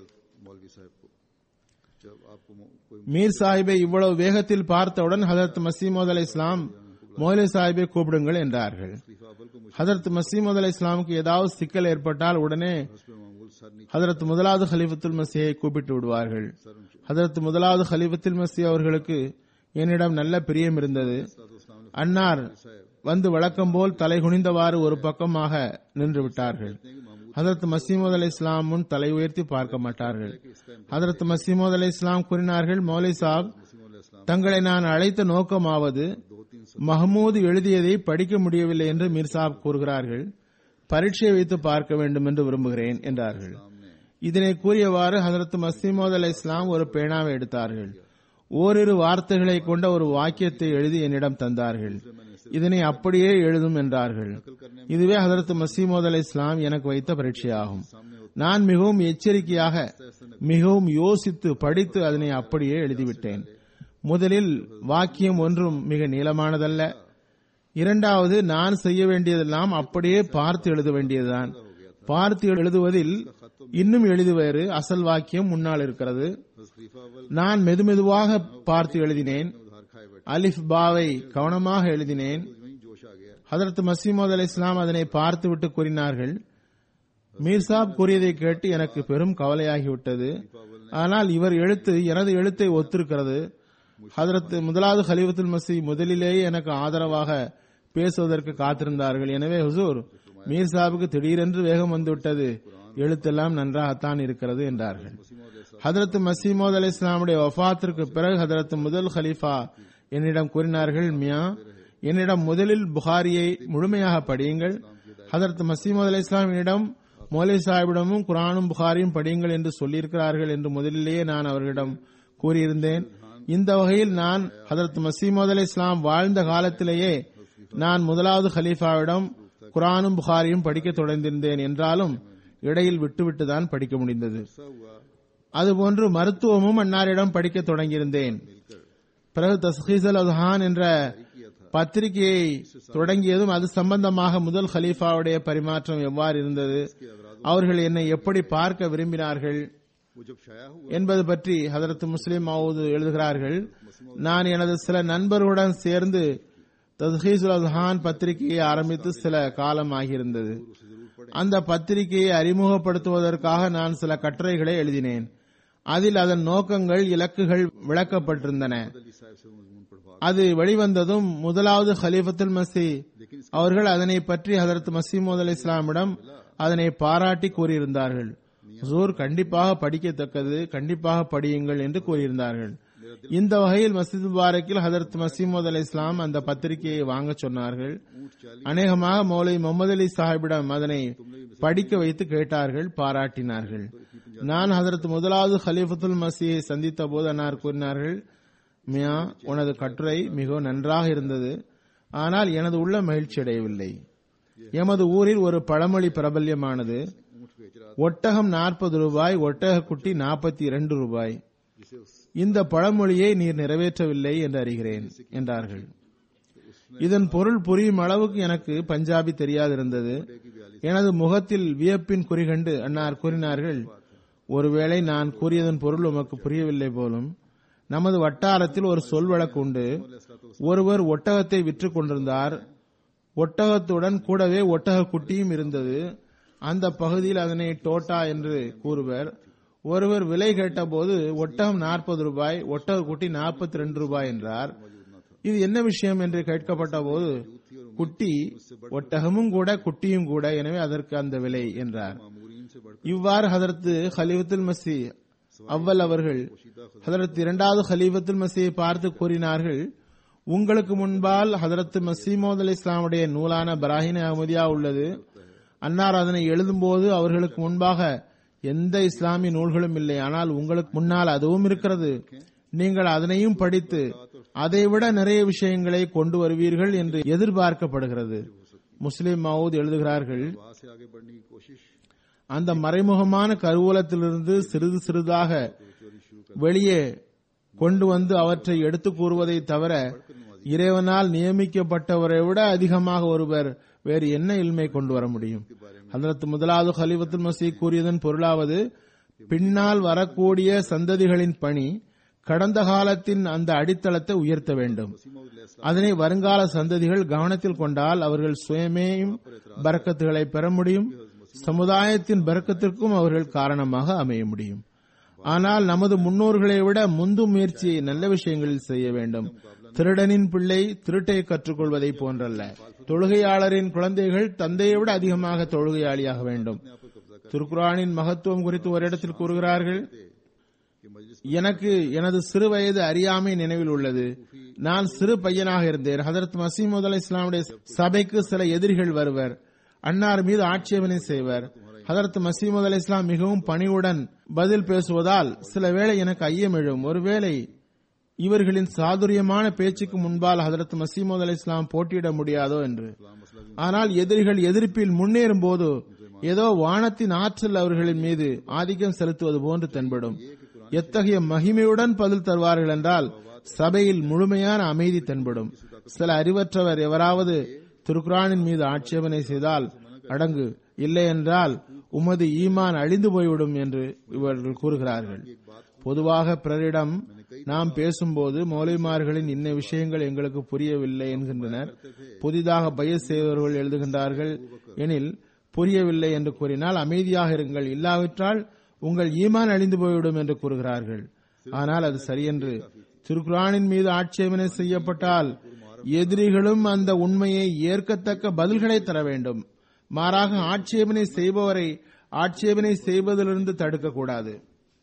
மீர் சாஹிபை இவ்வளவு வேகத்தில் பார்த்தவுடன் ஹதரத் மசீமது அலி இஸ்லாம் மௌலை சாஹிபை கூப்பிடுங்கள் என்றார்கள் ஹதரத் மசீமது அலி இஸ்லாமுக்கு ஏதாவது சிக்கல் ஏற்பட்டால் உடனே ஹதரத் முதலாவது ஹலிஃபத்துல் மசியை கூப்பிட்டு விடுவார்கள் ஹதரத் முதலாவது ஹலிஃபத்துல் மசி அவர்களுக்கு என்னிடம் நல்ல பிரியம் இருந்தது அன்னார் வந்து வழக்கம் போல் தலை குனிந்தவாறு ஒரு பக்கமாக நின்று விட்டார்கள் ஹதரத் மசீமது அலி இஸ்லாம் முன் தலை உயர்த்தி பார்க்க மாட்டார்கள் ஹதரத் மசீமது அலி இஸ்லாம் கூறினார்கள் மௌலை சாப் தங்களை நான் அழைத்த நோக்கமாவது மஹமூது எழுதியதை படிக்க முடியவில்லை என்று மீர் சாப் கூறுகிறார்கள் பரீட்சை வைத்து பார்க்க வேண்டும் என்று விரும்புகிறேன் என்றார்கள் இதனை கூறியவாறு ஹதரத் மசீமோத் அலை இஸ்லாம் ஒரு பேனாவை எடுத்தார்கள் ஓரிரு வார்த்தைகளை கொண்ட ஒரு வாக்கியத்தை எழுதி என்னிடம் தந்தார்கள் இதனை அப்படியே எழுதும் என்றார்கள் இதுவே ஹதரத் மசீமோத் அலை இஸ்லாம் எனக்கு வைத்த பரீட்சையாகும் நான் மிகவும் எச்சரிக்கையாக மிகவும் யோசித்து படித்து அதனை அப்படியே எழுதிவிட்டேன் முதலில் வாக்கியம் ஒன்றும் மிக நீளமானதல்ல இரண்டாவது நான் செய்ய வேண்டியதெல்லாம் அப்படியே பார்த்து எழுத வேண்டியதுதான் பார்த்து எழுதுவதில் இன்னும் எழுதுவேறு அசல் வாக்கியம் முன்னால் இருக்கிறது நான் மெதுமெதுவாக பார்த்து எழுதினேன் அலிஃப் பாவை கவனமாக எழுதினேன் ஹதரத் மசீமது அலி இஸ்லாம் அதனை பார்த்துவிட்டு கூறினார்கள் மீர்சாப் கூறியதை கேட்டு எனக்கு பெரும் கவலையாகிவிட்டது ஆனால் இவர் எழுத்து எனது எழுத்தை ஒத்திருக்கிறது ஹதரத் முதலாவது ஹலிஃபத்துல் மசி முதலிலேயே எனக்கு ஆதரவாக பேசுவதற்கு காத்திருந்தார்கள் எனவே ஹுசூர் மீர் சாபுக்கு திடீரென்று வேகம் வந்துவிட்டது எழுத்தெல்லாம் நன்றாகத்தான் இருக்கிறது என்றார்கள் ஹதரத் மசீமோத் அலி இஸ்லாமுடைய வஃபாத்திற்கு பிறகு ஹதரத் முதல் ஹலீஃபா என்னிடம் கூறினார்கள் மியா என்னிடம் முதலில் புகாரியை முழுமையாக படியுங்கள் ஹதரத் மசீமது அலி இஸ்லாம் என்னிடம் மௌலை சாஹிபிடமும் குரானும் புகாரியும் படியுங்கள் என்று சொல்லியிருக்கிறார்கள் என்று முதலிலேயே நான் அவர்களிடம் கூறியிருந்தேன் இந்த வகையில் நான் ஹதரத் மசீமது அலி இஸ்லாம் வாழ்ந்த காலத்திலேயே நான் முதலாவது ஹலீஃபாவிடம் குரானும் புகாரியும் படிக்க தொடர்ந்திருந்தேன் என்றாலும் இடையில் விட்டுவிட்டு தான் படிக்க முடிந்தது அதுபோன்று மருத்துவமும் அன்னாரிடம் படிக்க தொடங்கியிருந்தேன் பிறகு தஸ்ஹீசல் அல்ஹான் என்ற பத்திரிகையை தொடங்கியதும் அது சம்பந்தமாக முதல் ஹலீஃபாவுடைய பரிமாற்றம் எவ்வாறு இருந்தது அவர்கள் என்னை எப்படி பார்க்க விரும்பினார்கள் என்பது பற்றி ஹதரத் முஸ்லிம் மவுது எழுதுகிறார்கள் நான் எனது சில நண்பர்களுடன் சேர்ந்து தஸ்ஹீசுல் அல்ஹான் பத்திரிகையை ஆரம்பித்து சில காலம் ஆகியிருந்தது அந்த பத்திரிகையை அறிமுகப்படுத்துவதற்காக நான் சில கட்டுரைகளை எழுதினேன் அதில் அதன் நோக்கங்கள் இலக்குகள் விளக்கப்பட்டிருந்தன அது வெளிவந்ததும் முதலாவது ஹலீஃபத்துல் மசி அவர்கள் அதனை பற்றி ஹதரத் மசீமோத் அலி இஸ்லாமிடம் அதனை பாராட்டி கூறியிருந்தார்கள் ஹுசூர் கண்டிப்பாக படிக்கத்தக்கது கண்டிப்பாக படியுங்கள் என்று கூறியிருந்தார்கள் இந்த வகையில் மசித் முபாரக்கில் ஹதரத் மசீமோத் அலி இஸ்லாம் அந்த பத்திரிகையை வாங்க சொன்னார்கள் அநேகமாக மௌலை முகமது அலி சாஹிபிடம் அதனை படிக்க வைத்து கேட்டார்கள் பாராட்டினார்கள் நான் ஹதரத் முதலாவது ஹலீஃபத்துல் மசியை சந்தித்த போது அன்னார் கூறினார்கள் மியா உனது கட்டுரை மிகவும் நன்றாக இருந்தது ஆனால் எனது உள்ள மகிழ்ச்சி அடையவில்லை எமது ஊரில் ஒரு பழமொழி பிரபல்யமானது ஒட்டகம் நாற்பது ரூபாய் ஒட்டக குட்டி நாற்பத்தி இரண்டு ரூபாய் இந்த பழமொழியை நீர் நிறைவேற்றவில்லை என்று அறிகிறேன் என்றார்கள் இதன் பொருள் புரியும் அளவுக்கு எனக்கு பஞ்சாபி தெரியாதிருந்தது எனது முகத்தில் வியப்பின் குறிகண்டு அன்னார் கூறினார்கள் ஒருவேளை நான் கூறியதன் பொருள் உமக்கு புரியவில்லை போலும் நமது வட்டாரத்தில் ஒரு சொல் வழக்கு உண்டு ஒருவர் ஒட்டகத்தை விற்று கொண்டிருந்தார் ஒட்டகத்துடன் கூடவே ஒட்டக குட்டியும் இருந்தது அந்த பகுதியில் அதனை டோட்டா என்று கூறுவர் ஒருவர் விலை கேட்டபோது ஒட்டகம் நாற்பது ரூபாய் ஒட்டக குட்டி நாற்பத்தி ரெண்டு ரூபாய் என்றார் இது என்ன விஷயம் என்று கேட்கப்பட்ட போது குட்டி ஒட்டகமும் கூட குட்டியும் கூட எனவே அதற்கு அந்த விலை என்றார் இவ்வாறு ஹதரத்து ஹலிஃபத்துல் மசி அவ்வல் அவர்கள் ஹதரத் இரண்டாவது ஹலீஃபத்துல் மசியை பார்த்து கூறினார்கள் உங்களுக்கு முன்பால் ஹதரத் மசீமோத் அலி இஸ்லாமுடைய நூலான பராஹின் அஹமதியா உள்ளது அன்னார் அதனை எழுதும்போது அவர்களுக்கு முன்பாக எந்த இஸ்லாமிய நூல்களும் இல்லை ஆனால் உங்களுக்கு முன்னால் அதுவும் இருக்கிறது நீங்கள் அதனையும் படித்து அதைவிட நிறைய விஷயங்களை கொண்டு வருவீர்கள் என்று எதிர்பார்க்கப்படுகிறது முஸ்லிம் மவுத் எழுதுகிறார்கள் அந்த மறைமுகமான கருவூலத்திலிருந்து சிறிது சிறிதாக வெளியே கொண்டு வந்து அவற்றை எடுத்து கூறுவதை தவிர இறைவனால் நியமிக்கப்பட்டவரை விட அதிகமாக ஒருவர் வேறு என்ன இல்மை கொண்டு வர முடியும் ஹதரத் முதலாவது ஹலிவத்துல் மசி கூறியதன் பொருளாவது பின்னால் வரக்கூடிய சந்ததிகளின் பணி கடந்த காலத்தின் அந்த அடித்தளத்தை உயர்த்த வேண்டும் அதனை வருங்கால சந்ததிகள் கவனத்தில் கொண்டால் அவர்கள் சுயமேயும் பறக்கத்துகளை பெற முடியும் சமுதாயத்தின் பறக்கத்திற்கும் அவர்கள் காரணமாக அமைய முடியும் ஆனால் நமது முன்னோர்களை விட முந்து முயற்சியை நல்ல விஷயங்களில் செய்ய வேண்டும் திருடனின் பிள்ளை திருட்டை கற்றுக்கொள்வதை போன்றல்ல தொழுகையாளரின் குழந்தைகள் தந்தையை விட அதிகமாக தொழுகையாளியாக வேண்டும் திருக்குரானின் மகத்துவம் குறித்து ஒரு இடத்தில் கூறுகிறார்கள் எனக்கு எனது சிறு வயது அறியாமை நினைவில் உள்ளது நான் சிறு பையனாக இருந்தேன் ஹதரத் மசீமுத் அலி இஸ்லாமுடைய சபைக்கு சில எதிரிகள் வருவர் அன்னார் மீது ஆட்சேபனை செய்வர் ஹதரத் மசீமுத் அலி இஸ்லாம் மிகவும் பணிவுடன் பதில் பேசுவதால் சில வேளை எனக்கு ஐயம் எழும் ஒருவேளை இவர்களின் சாதுரியமான பேச்சுக்கு முன்பால் ஹதரத் மசீமுத் அலி இஸ்லாம் போட்டியிட முடியாதோ என்று ஆனால் எதிரிகள் எதிர்ப்பில் முன்னேறும் போது ஏதோ வானத்தின் ஆற்றல் அவர்களின் மீது ஆதிக்கம் செலுத்துவது போன்று தென்படும் எத்தகைய மகிமையுடன் பதில் தருவார்கள் என்றால் சபையில் முழுமையான அமைதி தென்படும் சில அறிவற்றவர் எவராவது திருக்குரானின் மீது ஆட்சேபனை செய்தால் அடங்கு இல்லை என்றால் உமது ஈமான் அழிந்து போய்விடும் என்று இவர்கள் கூறுகிறார்கள் பொதுவாக பிறரிடம் நாம் பேசும்போது மௌலிமார்களின் இன்ன விஷயங்கள் எங்களுக்கு புரியவில்லை என்கின்றனர் புதிதாக பயிர் செய்தவர்கள் எழுதுகின்றார்கள் எனில் புரியவில்லை என்று கூறினால் அமைதியாக இருங்கள் இல்லாவிட்டால் உங்கள் ஈமான் அழிந்து போய்விடும் என்று கூறுகிறார்கள் ஆனால் அது சரியென்று திருக்குரானின் மீது ஆட்சேபனை செய்யப்பட்டால் எதிரிகளும் அந்த உண்மையை ஏற்கத்தக்க பதில்களை தர வேண்டும் மாறாக ஆட்சேபனை செய்பவரை ஆட்சேபனை செய்வதிலிருந்து தடுக்கக்கூடாது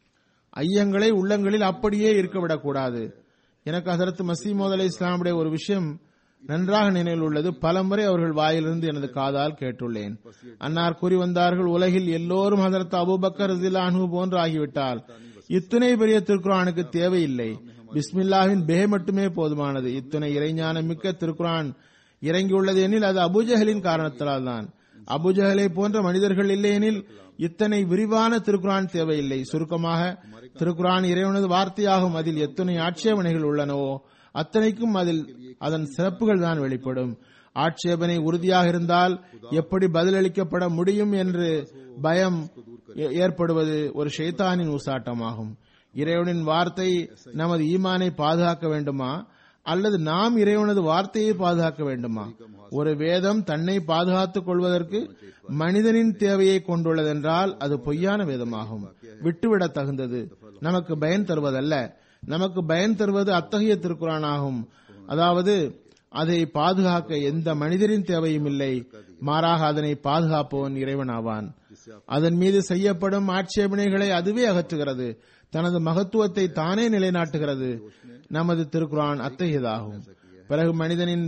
ஐயங்களை உள்ளங்களில் அப்படியே இருக்கவிடக்கூடாது எனக்கு ஹசரத் மசீமோத் அலி இஸ்லாமுடைய ஒரு விஷயம் நன்றாக நினைவில் உள்ளது பலமுறை அவர்கள் வாயிலிருந்து எனது காதால் கேட்டுள்ளேன் அன்னார் கூறி வந்தார்கள் உலகில் எல்லோரும் ஹசரத் அபுபக்கர் அனு போன்று ஆகிவிட்டால் இத்துணை பெரிய திருக்குரானுக்கு தேவையில்லை பிஸ்மில்லாவின் பெஹே மட்டுமே போதுமானது இத்துணை இறைஞானம் மிக்க திருக்குரான் இறங்கியுள்ளது எனில் அது அபுஜஹலின் காரணத்தினால் தான் அபுஜஹலை போன்ற மனிதர்கள் இல்லையெனில் இத்தனை விரிவான திருக்குரான் தேவையில்லை சுருக்கமாக திருக்குரான் இறைவனது வார்த்தையாகும் அதில் எத்தனை ஆட்சேபனைகள் உள்ளனவோ அத்தனைக்கும் அதில் அதன் சிறப்புகள் தான் வெளிப்படும் ஆட்சேபனை உறுதியாக இருந்தால் எப்படி பதிலளிக்கப்பட முடியும் என்று பயம் ஏ- ஏற்படுவது ஒரு ஷைத்தானின் ஊசாட்டமாகும் இறைவனின் வார்த்தை நமது ஈமானை பாதுகாக்க வேண்டுமா அல்லது நாம் இறைவனது வார்த்தையை பாதுகாக்க வேண்டுமா ஒரு வேதம் தன்னை பாதுகாத்துக் கொள்வதற்கு மனிதனின் தேவையை கொண்டுள்ளதென்றால் அது பொய்யான வேதமாகும் விட்டுவிட தகுந்தது நமக்கு பயன் தருவதல்ல நமக்கு பயன் தருவது அத்தகைய திருக்குறானாகும் அதாவது அதை பாதுகாக்க எந்த மனிதரின் தேவையும் இல்லை மாறாக அதனை பாதுகாப்பவன் இறைவனாவான் அதன் மீது செய்யப்படும் ஆட்சேபனைகளை அதுவே அகற்றுகிறது தனது மகத்துவத்தை தானே நிலைநாட்டுகிறது நமது திருக்குரான் அத்தகையதாகும் பிறகு மனிதனின்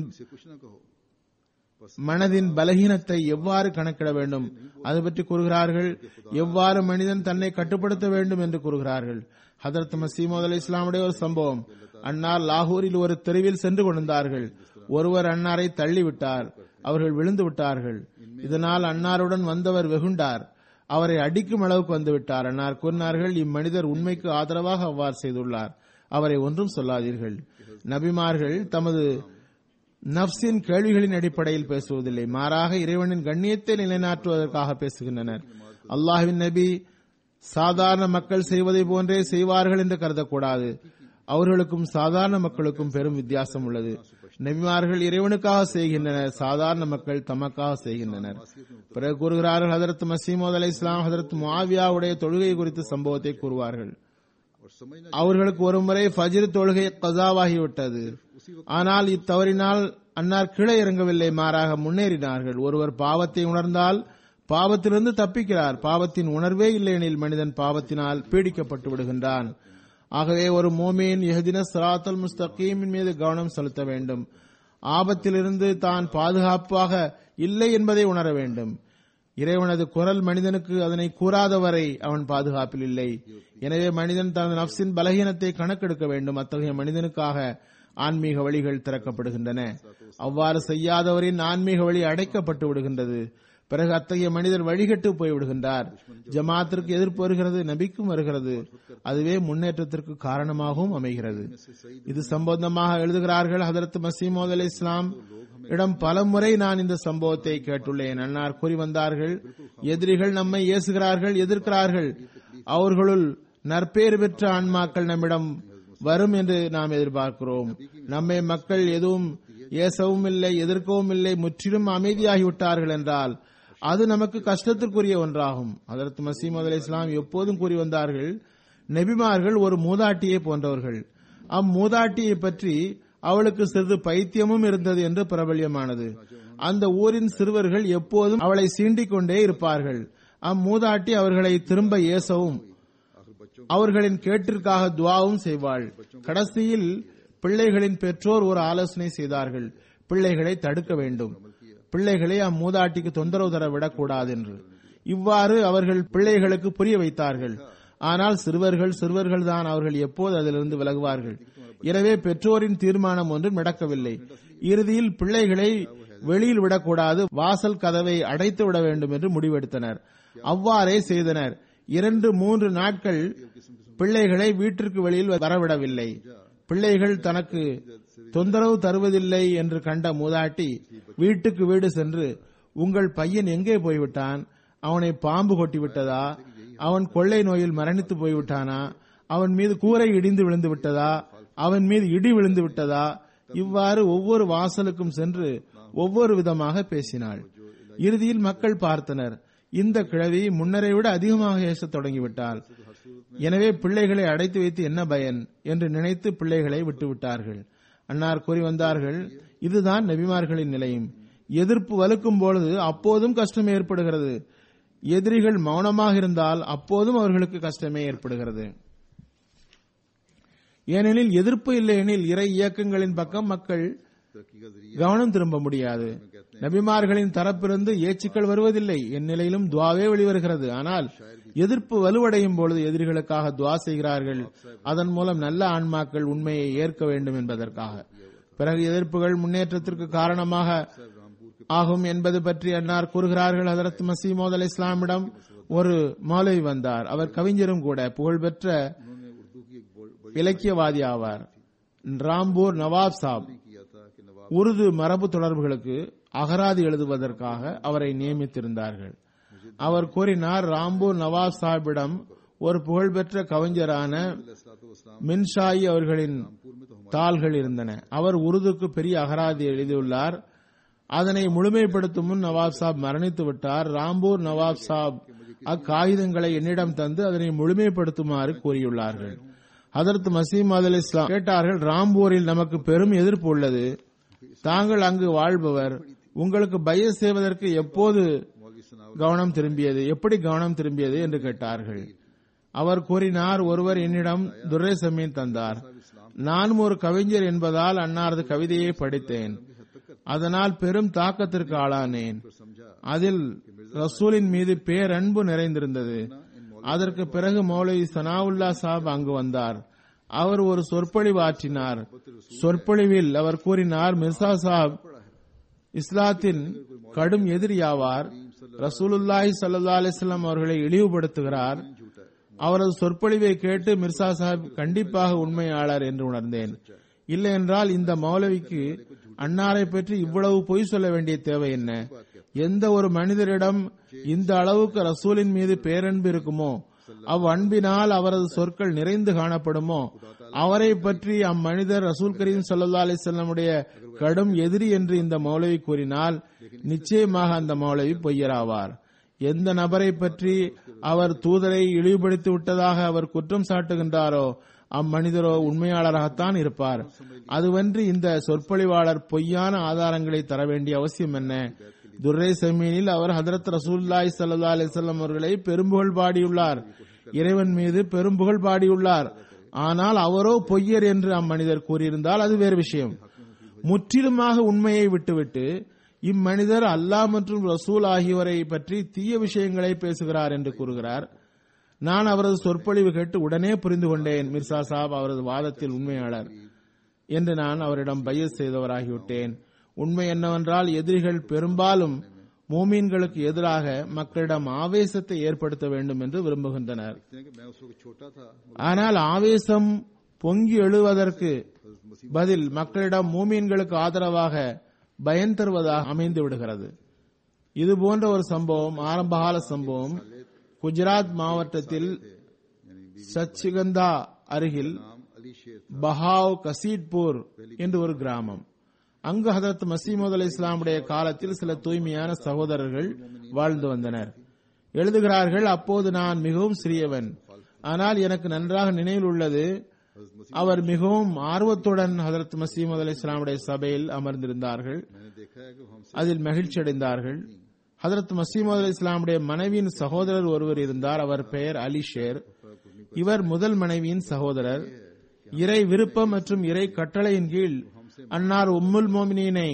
மனதின் பலகீனத்தை எவ்வாறு கணக்கிட வேண்டும் அது பற்றி கூறுகிறார்கள் எவ்வாறு மனிதன் தன்னை கட்டுப்படுத்த வேண்டும் என்று கூறுகிறார்கள் ஹதரத் மசீமோத் அலி இஸ்லாமுடைய ஒரு சம்பவம் அன்னார் லாகூரில் ஒரு தெருவில் சென்று கொண்டிருந்தார்கள் ஒருவர் அன்னாரை தள்ளிவிட்டார் அவர்கள் விழுந்து விட்டார்கள் இதனால் அன்னாருடன் வந்தவர் வெகுண்டார் அவரை அடிக்கும் அளவுக்கு வந்து விட்டார் அன்னார் கூறினார்கள் இம்மனிதர் உண்மைக்கு ஆதரவாக அவ்வாறு செய்துள்ளார் அவரை ஒன்றும் சொல்லாதீர்கள் நபிமார்கள் தமது நப்சின் கேள்விகளின் அடிப்படையில் பேசுவதில்லை மாறாக இறைவனின் கண்ணியத்தை நிலைநாட்டுவதற்காக பேசுகின்றனர் அல்லாஹ்வின் நபி சாதாரண மக்கள் செய்வதை போன்றே செய்வார்கள் என்று கருதக்கூடாது அவர்களுக்கும் சாதாரண மக்களுக்கும் பெரும் வித்தியாசம் உள்ளது நபிமார்கள் இறைவனுக்காக செய்கின்றனர் சாதாரண மக்கள் தமக்காக செய்கின்றனர் பிறகு கூறுகிறார்கள் ஹதரத் மசீமோத் அலை இஸ்லாம் ஹதரத் முஆவியாவுடைய தொழுகை குறித்த சம்பவத்தை கூறுவார்கள் அவர்களுக்கு ஒருமுறை ஃபஜ்ர் தொழுகை கசாவாகிவிட்டது ஆனால் இத்தவறினால் அன்னார் கீழே இறங்கவில்லை மாறாக முன்னேறினார்கள் ஒருவர் பாவத்தை உணர்ந்தால் பாவத்திலிருந்து தப்பிக்கிறார் பாவத்தின் உணர்வே இல்லையெனில் மனிதன் பாவத்தினால் பீடிக்கப்பட்டு விடுகின்றான் ஆகவே ஒரு மோமீன் எஹதின சிராத்தல் முஸ்தகீமின் மீது கவனம் செலுத்த வேண்டும் ஆபத்திலிருந்து தான் பாதுகாப்பாக இல்லை என்பதை உணர வேண்டும் இறைவனது குரல் மனிதனுக்கு அதனை கூறாதவரை அவன் பாதுகாப்பில் இல்லை எனவே மனிதன் தனது நப்சின் பலகீனத்தை கணக்கெடுக்க வேண்டும் அத்தகைய மனிதனுக்காக ஆன்மீக வழிகள் திறக்கப்படுகின்றன அவ்வாறு செய்யாதவரின் ஆன்மீக வழி அடைக்கப்பட்டு விடுகின்றது பிறகு அத்தகைய மனிதர் வழிகட்டு போய்விடுகின்றார் ஜமாத்திற்கு எதிர்ப்பு வருகிறது நபிக்கும் வருகிறது அதுவே முன்னேற்றத்திற்கு காரணமாகவும் அமைகிறது இது சம்பந்தமாக எழுதுகிறார்கள் ஹதரத் மசீமோத் அலி இஸ்லாம் இடம் பலமுறை நான் இந்த சம்பவத்தை கேட்டுள்ளேன் அன்னார் கூறி வந்தார்கள் எதிரிகள் நம்மை ஏசுகிறார்கள் எதிர்க்கிறார்கள் அவர்களுள் நற்பேறு பெற்ற ஆன்மாக்கள் நம்மிடம் வரும் என்று நாம் எதிர்பார்க்கிறோம் நம்மை மக்கள் எதுவும் ஏசவும் இல்லை எதிர்க்கவும் இல்லை முற்றிலும் அமைதியாகிவிட்டார்கள் என்றால் அது நமக்கு கஷ்டத்திற்குரிய ஒன்றாகும் அதற்கு மசீமது அலி இஸ்லாம் எப்போதும் கூறி வந்தார்கள் நபிமார்கள் ஒரு மூதாட்டியை போன்றவர்கள் அம்மூதாட்டியை பற்றி அவளுக்கு சிறிது பைத்தியமும் இருந்தது என்று பிரபல்யமானது அந்த ஊரின் சிறுவர்கள் எப்போதும் அவளை சீண்டிக் கொண்டே இருப்பார்கள் அம்மூதாட்டி அவர்களை திரும்ப ஏசவும் அவர்களின் கேட்டிற்காக துவாவும் செய்வாள் கடைசியில் பிள்ளைகளின் பெற்றோர் ஒரு ஆலோசனை செய்தார்கள் பிள்ளைகளை தடுக்க வேண்டும் பிள்ளைகளை அம்மூதாட்டிக்கு தொந்தரவு தர விடக்கூடாது என்று இவ்வாறு அவர்கள் பிள்ளைகளுக்கு புரிய வைத்தார்கள் ஆனால் சிறுவர்கள் சிறுவர்கள் தான் அவர்கள் எப்போது அதிலிருந்து விலகுவார்கள் எனவே பெற்றோரின் தீர்மானம் ஒன்றும் நடக்கவில்லை இறுதியில் பிள்ளைகளை வெளியில் விடக்கூடாது வாசல் கதவை அடைத்து விட வேண்டும் என்று முடிவெடுத்தனர் அவ்வாறே செய்தனர் இரண்டு மூன்று நாட்கள் பிள்ளைகளை வீட்டிற்கு வெளியில் வரவிடவில்லை பிள்ளைகள் தனக்கு தொந்தரவு தருவதில்லை என்று கண்ட மூதாட்டி வீட்டுக்கு வீடு சென்று உங்கள் பையன் எங்கே போய்விட்டான் அவனை பாம்பு கொட்டி விட்டதா அவன் கொள்ளை நோயில் மரணித்து போய்விட்டானா அவன் மீது கூரை இடிந்து விழுந்து விட்டதா அவன் மீது இடி விழுந்து விட்டதா இவ்வாறு ஒவ்வொரு வாசலுக்கும் சென்று ஒவ்வொரு விதமாக பேசினாள் இறுதியில் மக்கள் பார்த்தனர் இந்த கிழவி முன்னரை விட அதிகமாக ஏசத் தொடங்கிவிட்டாள் எனவே பிள்ளைகளை அடைத்து வைத்து என்ன பயன் என்று நினைத்து பிள்ளைகளை விட்டுவிட்டார்கள் அன்னார் கூறி வந்தார்கள் இதுதான் நபிமார்களின் நிலையும் எதிர்ப்பு வலுக்கும் பொழுது அப்போதும் கஷ்டம் ஏற்படுகிறது எதிரிகள் மௌனமாக இருந்தால் அப்போதும் அவர்களுக்கு கஷ்டமே ஏற்படுகிறது ஏனெனில் எதிர்ப்பு இல்லையெனில் இறை இயக்கங்களின் பக்கம் மக்கள் கவனம் திரும்ப முடியாது நபிமார்களின் தரப்பிலிருந்து ஏச்சுக்கள் வருவதில்லை என் நிலையிலும் துவாவே வெளிவருகிறது ஆனால் எதிர்ப்பு வலுவடையும் பொழுது எதிரிகளுக்காக துவா செய்கிறார்கள் அதன் மூலம் நல்ல ஆன்மாக்கள் உண்மையை ஏற்க வேண்டும் என்பதற்காக பிறகு எதிர்ப்புகள் முன்னேற்றத்திற்கு காரணமாக ஆகும் என்பது பற்றி அன்னார் கூறுகிறார்கள் ஹதரத் மசீமோத் அலி இஸ்லாமிடம் ஒரு மௌலவி வந்தார் அவர் கவிஞரும் கூட புகழ்பெற்ற இலக்கியவாதி ஆவார் ராம்பூர் நவாப் சாப் உருது மரபு தொடர்புகளுக்கு அகராதி எழுதுவதற்காக அவரை நியமித்திருந்தார்கள் அவர் கூறினார் ராம்பூர் நவாப் சாஹிபிடம் ஒரு புகழ்பெற்ற கவிஞரான மின்ஷாயி அவர்களின் தாள்கள் இருந்தன அவர் உருதுக்கு பெரிய அகராதி எழுதியுள்ளார் அதனை முழுமைப்படுத்தும் முன் நவாப் சாப் மரணித்து விட்டார் ராம்பூர் நவாப் சாப் அக்காகிதங்களை என்னிடம் தந்து அதனை முழுமைப்படுத்துமாறு கூறியுள்ளார்கள் அதற்கு மசீம் அல் இஸ்லாம் கேட்டார்கள் ராம்பூரில் நமக்கு பெரும் எதிர்ப்பு உள்ளது தாங்கள் அங்கு வாழ்பவர் உங்களுக்கு பய செய்வதற்கு எப்போது கவனம் திரும்பியது எப்படி கவனம் திரும்பியது என்று கேட்டார்கள் அவர் கூறினார் ஒருவர் என்னிடம் துரை சமீன் தந்தார் நானும் ஒரு கவிஞர் என்பதால் அன்னாரது கவிதையை படித்தேன் அதனால் பெரும் தாக்கத்திற்கு ஆளானேன் அதில் ரசூலின் மீது பேரன்பு நிறைந்திருந்தது அதற்கு பிறகு மௌலவி சனாவுல்லா சாப் அங்கு வந்தார் அவர் ஒரு சொற்பொழிவு ஆற்றினார் சொற்பொழிவில் அவர் கூறினார் மிர்சா சாப் இஸ்லாத்தின் கடும் எதிரியாவார் ரசூலுல்லாஹி சல்லா அலிஸ்லாம் அவர்களை இழிவுபடுத்துகிறார் அவரது சொற்பொழிவை கேட்டு மிர்சா சாஹிப் கண்டிப்பாக உண்மையாளர் என்று உணர்ந்தேன் இல்லை என்றால் இந்த மௌலவிக்கு அன்னாரை பற்றி இவ்வளவு பொய் சொல்ல வேண்டிய தேவை என்ன எந்த ஒரு மனிதரிடம் இந்த அளவுக்கு ரசூலின் மீது பேரன்பு இருக்குமோ அவ் அன்பினால் அவரது சொற்கள் நிறைந்து காணப்படுமோ அவரை பற்றி அம்மனிதர் ரசூல் கரீம் சல்லா அலிசல்லமுடைய கடும் எதிரி என்று இந்த மௌலவி கூறினால் நிச்சயமாக அந்த மௌலவி பொய்யராவார் எந்த நபரை பற்றி அவர் தூதரை இழிவுபடுத்தி விட்டதாக அவர் குற்றம் சாட்டுகின்றாரோ அம்மனிதரோ உண்மையாளராகத்தான் இருப்பார் அதுவன்றி இந்த சொற்பொழிவாளர் பொய்யான ஆதாரங்களை தர வேண்டிய அவசியம் என்ன துர்ரை செமீனில் அவர் ஹதரத் ரசூல்லாய் சல்லா அலிசல்லம் அவர்களை பெரும்புகழ் பாடியுள்ளார் இறைவன் மீது பெரும்புகழ் பாடியுள்ளார் ஆனால் அவரோ பொய்யர் என்று அம்மனிதர் கூறியிருந்தால் அது வேறு விஷயம் முற்றிலுமாக உண்மையை விட்டுவிட்டு இம்மனிதர் அல்லாஹ் மற்றும் ரசூல் ஆகியோரை பற்றி தீய விஷயங்களை பேசுகிறார் என்று கூறுகிறார் நான் அவரது சொற்பொழிவு கேட்டு உடனே புரிந்து கொண்டேன் மிர்சா சாப் அவரது வாதத்தில் உண்மையாளர் என்று நான் அவரிடம் பையஸ் செய்தவராகிவிட்டேன் உண்மை என்னவென்றால் எதிரிகள் பெரும்பாலும் மூமீன்களுக்கு எதிராக மக்களிடம் ஆவேசத்தை ஏற்படுத்த வேண்டும் என்று விரும்புகின்றனர் ஆனால் ஆவேசம் பொங்கி எழுவதற்கு பதில் மக்களிடம் மூமீன்களுக்கு ஆதரவாக பயன் தருவதாக அமைந்து விடுகிறது இது போன்ற ஒரு சம்பவம் ஆரம்பகால சம்பவம் குஜராத் மாவட்டத்தில் சச்சிகந்தா அருகில் பஹாவ் கசீட்பூர் என்று ஒரு கிராமம் அங்கு ஹதரத் மசீமது அலி இஸ்லாமுடைய காலத்தில் சில தூய்மையான சகோதரர்கள் வாழ்ந்து வந்தனர் எழுதுகிறார்கள் அப்போது நான் மிகவும் சிறியவன் ஆனால் எனக்கு நன்றாக நினைவில் உள்ளது அவர் மிகவும் ஆர்வத்துடன் ஹதரத் மசீமது அலி இஸ்லாமுடைய சபையில் அமர்ந்திருந்தார்கள் मैंने देखा है कि हमसे அதில் மகிழ்ச்சி அடைந்தார்கள் ஹதரத் மசீமது அலி இஸ்லாமுடைய மனைவியின் சகோதரர் ஒருவர் இருந்தார் அவர் பெயர் அலி ஷேர் இவர் முதல் மனைவியின் சகோதரர் இறை விருப்பம் மற்றும் இறை கட்டளையின் கீழ் அன்னார் உம்முல் மோமினினை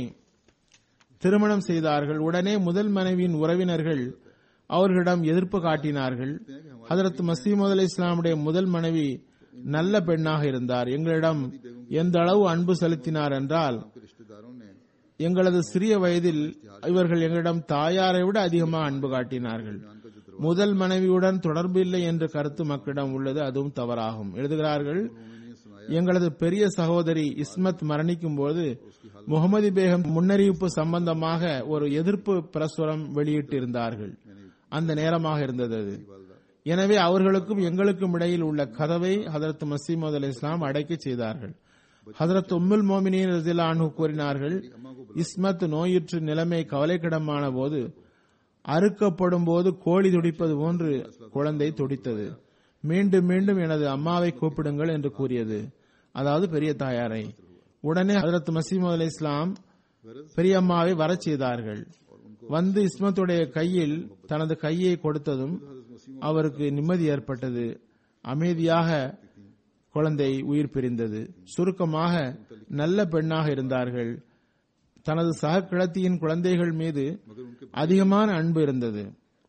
திருமணம் செய்தார்கள் உடனே முதல் மனைவியின் உறவினர்கள் அவர்களிடம் எதிர்ப்பு காட்டினார்கள் ஹதரத் மசீமது அலி இஸ்லாமுடைய முதல் மனைவி நல்ல பெண்ணாக இருந்தார் எங்களிடம் எந்த அளவு அன்பு செலுத்தினார் என்றால் के रिश्तेदारों ने எங்களது சிறிய வயதில் இவர்கள் எங்களிடம் தாயாரை விட அதிகமாக அன்பு காட்டினார்கள் முதல் மனைவியுடன் தொடர்பு இல்லை என்ற கருத்து மக்களிடம் உள்ளது அதுவும் தவறாகும் எழுதுகிறார்கள் எங்களது பெரிய சகோதரி இஸ்மத் மரணிக்கும் போது முகமது பேகம் முன்னறிவிப்பு சம்பந்தமாக ஒரு எதிர்ப்பு பிரசுரம் வெளியிட்டிருந்தார்கள் அந்த நேரமாக இருந்தது அது எனவே அவர்களுக்கும் எங்களுக்கும் இடையில் உள்ள கதவை ஹதரத் மசீமது அலி இஸ்லாம் அடைக்க செய்தார்கள் ஹதரத் உம்முல் மோமினின் ரசிலானு கூறினார்கள் இஸ்மத் நோயுற்று நிலைமை கவலைக்கிடமான போது அறுக்கப்படும் போது கோழி துடிப்பது போன்று குழந்தை துடித்தது மீண்டும் மீண்டும் எனது அம்மாவை கூப்பிடுங்கள் என்று கூறியது அதாவது பெரிய தாயாரை உடனே ஹதரத் மசீமது அலி இஸ்லாம் பெரியம்மாவை வரச் செய்தார்கள் வந்து இஸ்மத்துடைய கையில் தனது கையை கொடுத்ததும் அவருக்கு நிம்மதி ஏற்பட்டது அமைதியாக குழந்தை உயிர் பிரிந்தது சுருக்கமாக நல்ல பெண்ணாக இருந்தார்கள் தனது சக கிழத்தியின் குழந்தைகள் மீது அதிகமான அன்பு இருந்தது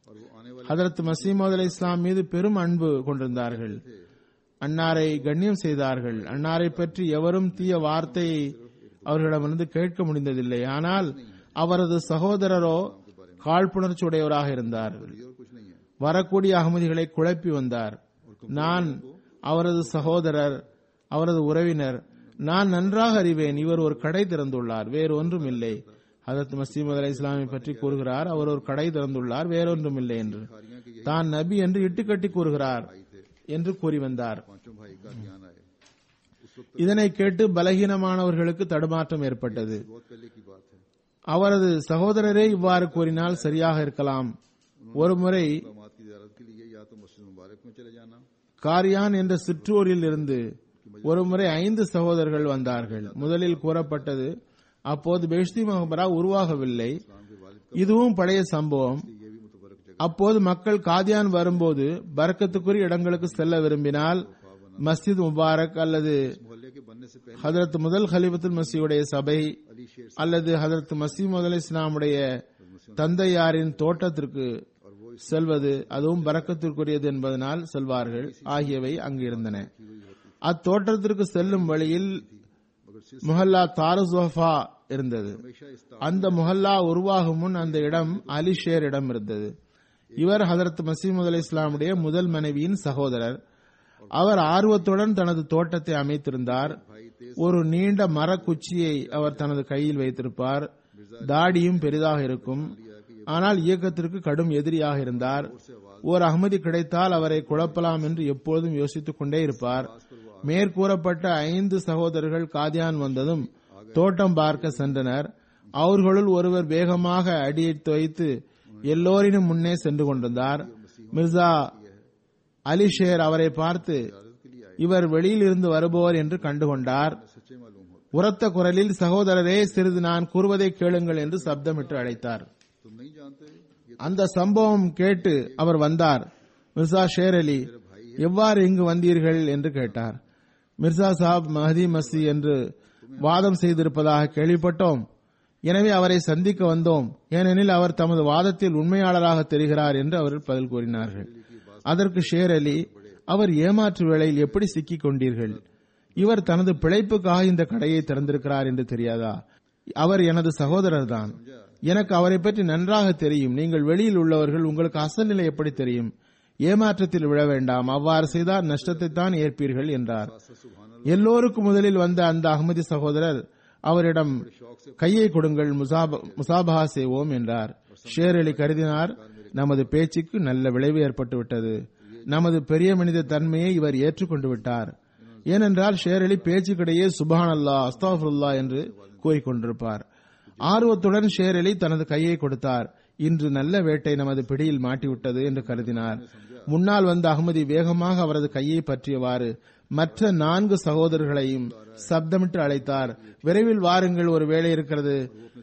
ஹதரத் மசீமது அலி இஸ்லாம் மீது பெரும் அன்பு கொண்டிருந்தார்கள் அன்னாரை கண்ணியம் செய்தார்கள் அன்னாரை பற்றி எவரும் தீய வார்த்தையை அவர்களிடமிருந்து கேட்க முடிந்ததில்லை ஆனால் அவரது சகோதரரோ காழ்ப்புணர்ச்சி உடையவராக இருந்தார் வரக்கூடிய அகமதிகளை குழப்பி வந்தார் நான் அவரது சகோதரர் அவரது உறவினர் நான் நன்றாக அறிவேன் இவர் ஒரு கடை திறந்துள்ளார் வேறு ஒன்றும் இல்லை ஹதரத் மசீமது அலி இஸ்லாமை பற்றி கூறுகிறார் அவர் ஒரு கடை திறந்துள்ளார் வேறொன்றும் இல்லை என்று தான் நபி என்று இட்டுக்கட்டி கூறுகிறார் என்று கூறி வந்தார் पांचों भाई का ज्ञान आए उस वक्त இதனை கேட்டு பலகீனமானவர்களுக்கு தடுமாற்றம் ஏற்பட்டது बहुत पहले की बात है அவரது சகோதரரே இவ்வாறு கூறினால் சரியாக இருக்கலாம் ஒருமுறை दामाद की जियारत के लिए या तो मस्जिद मुबारक में चले जाना காரியான் என்ற சிற்றூரில் இருந்து ஒருமுறை ஐந்து சகோதரர்கள் வந்தார்கள் முதலில் கூறப்பட்டது அப்போது பெஷ்தி மஹபரா உருவாகவில்லை இதுவும் பழைய சம்பவம் அப்போது மக்கள் காதியான் வரும்போது பரக்கத்துக்குரிய இடங்களுக்கு செல்ல விரும்பினால் மஸ்ஜித் முபாரக் அல்லது मोहल्ले के बनने से पहले ஹதரத் முதல் ஹலிபத்துல் மசீவுடைய சபை அல்லது ஹதரத் மசீ முதல் இஸ்லாமுடைய தந்தையாரின் தோட்டத்திற்கு செல்வது அதுவும் பரக்கத்திற்குரியது என்பதனால் செல்வார்கள் ஆகியவை அங்கு இருந்தன அத்தோட்டத்திற்கு செல்லும் வழியில் முஹல்லா தாருசோஃபா இருந்தது அந்த முஹல்லா உருவாகும் முன் அந்த இடம் அலிஷேர் இடம் இருந்தது இவர் ஹதரத் மசீமுத் அலி இஸ்லாமுடைய முதல் மனைவியின் சகோதரர் அவர் ஆர்வத்துடன் தனது தோட்டத்தை அமைத்திருந்தார் ஒரு நீண்ட மரக்குச்சியை அவர் தனது கையில் வைத்திருப்பார் தாடியும் பெரிதாக இருக்கும் ஆனால் இயக்கத்திற்கு கடும் எதிரியாக இருந்தார் ஓர் அகமதி கிடைத்தால் அவரை குழப்பலாம் என்று எப்பொழுதும் யோசித்துக் கொண்டே இருப்பார் மேற்கூறப்பட்ட ஐந்து சகோதரர்கள் காதியான் வந்ததும் தோட்டம் பார்க்க சென்றனர் அவர்களுள் ஒருவர் வேகமாக அடியெடுத்து வைத்து எல்லோரினும் முன்னே சென்று கொண்டிருந்தார் மிர்சா அலி ஷேர் அவரை பார்த்து இவர் வெளியில் இருந்து வருபவர் என்று கண்டுகொண்டார் सच्चे मालूम हो உரத்த குரலில் சகோதரரே சிறிது நான் கூறுவதை கேளுங்கள் என்று சப்தமிட்டு அழைத்தார் तुम नहीं जानते ये அந்த சம்பவம் கேட்டு அவர் வந்தார் மிர்சா ஷேர் அலி எவ்வாறு இங்கு வந்தீர்கள் என்று கேட்டார் மிர்சா சாப் மஹதி மசி என்று வாதம் செய்திருப்பதாக கேள்விப்பட்டோம் எனவே அவரை சந்திக்க வந்தோம் ஏனெனில் அவர் தமது வாதத்தில் உண்மையாளராக தெரிகிறார் என்று அவர்கள் பதில் கூறினார்கள் அதற்கு ஷேர் அலி அவர் ஏமாற்று வேளையில் எப்படி சிக்கிக் கொண்டீர்கள் இவர் தனது பிழைப்புக்காக இந்த கடையை திறந்திருக்கிறார் என்று தெரியாதா அவர் எனது சகோதரர் தான் எனக்கு அவரை பற்றி நன்றாக தெரியும் நீங்கள் வெளியில் உள்ளவர்கள் உங்களுக்கு அசல் நிலை எப்படி தெரியும் ஏமாற்றத்தில் விழ வேண்டாம் அவ்வாறு செய்தால் நஷ்டத்தை தான் ஏற்பீர்கள் என்றார் எல்லோருக்கும் முதலில் வந்த அந்த அகமதி சகோதரர் அவரிடம் கையை கொடுங்கள் முசாப- முசாபஹா செய்வோம் என்றார் ஷேர் அலி கருதினார் நமது பேச்சுக்கு நல்ல விளைவு ஏற்பட்டு விட்டது நமது பெரிய மனித தன்மையை இவர் ஏற்றுக்கொண்டு விட்டார் ஏனென்றால் ஷேர் அலி பேச்சுக்கிடையே சுபான் அல்லா அஸ்தாஃபுல்லா என்று கூறிக்கொண்டிருப்பார் ஆர்வத்துடன் ஷேர் அலி தனது கையை கொடுத்தார் இன்று நல்ல வேட்டை நமது பிடியில் மாட்டிவிட்டது என்று கருதினார் முன்னால் வந்த அகமதி வேகமாக அவரது கையை பற்றியவாறு மற்ற நான்கு சகோதரர்களையும் சப்தமிட்டு அழைத்தார் விரைவில் வாருங்கள் ஒரு வேலை இருக்கிறது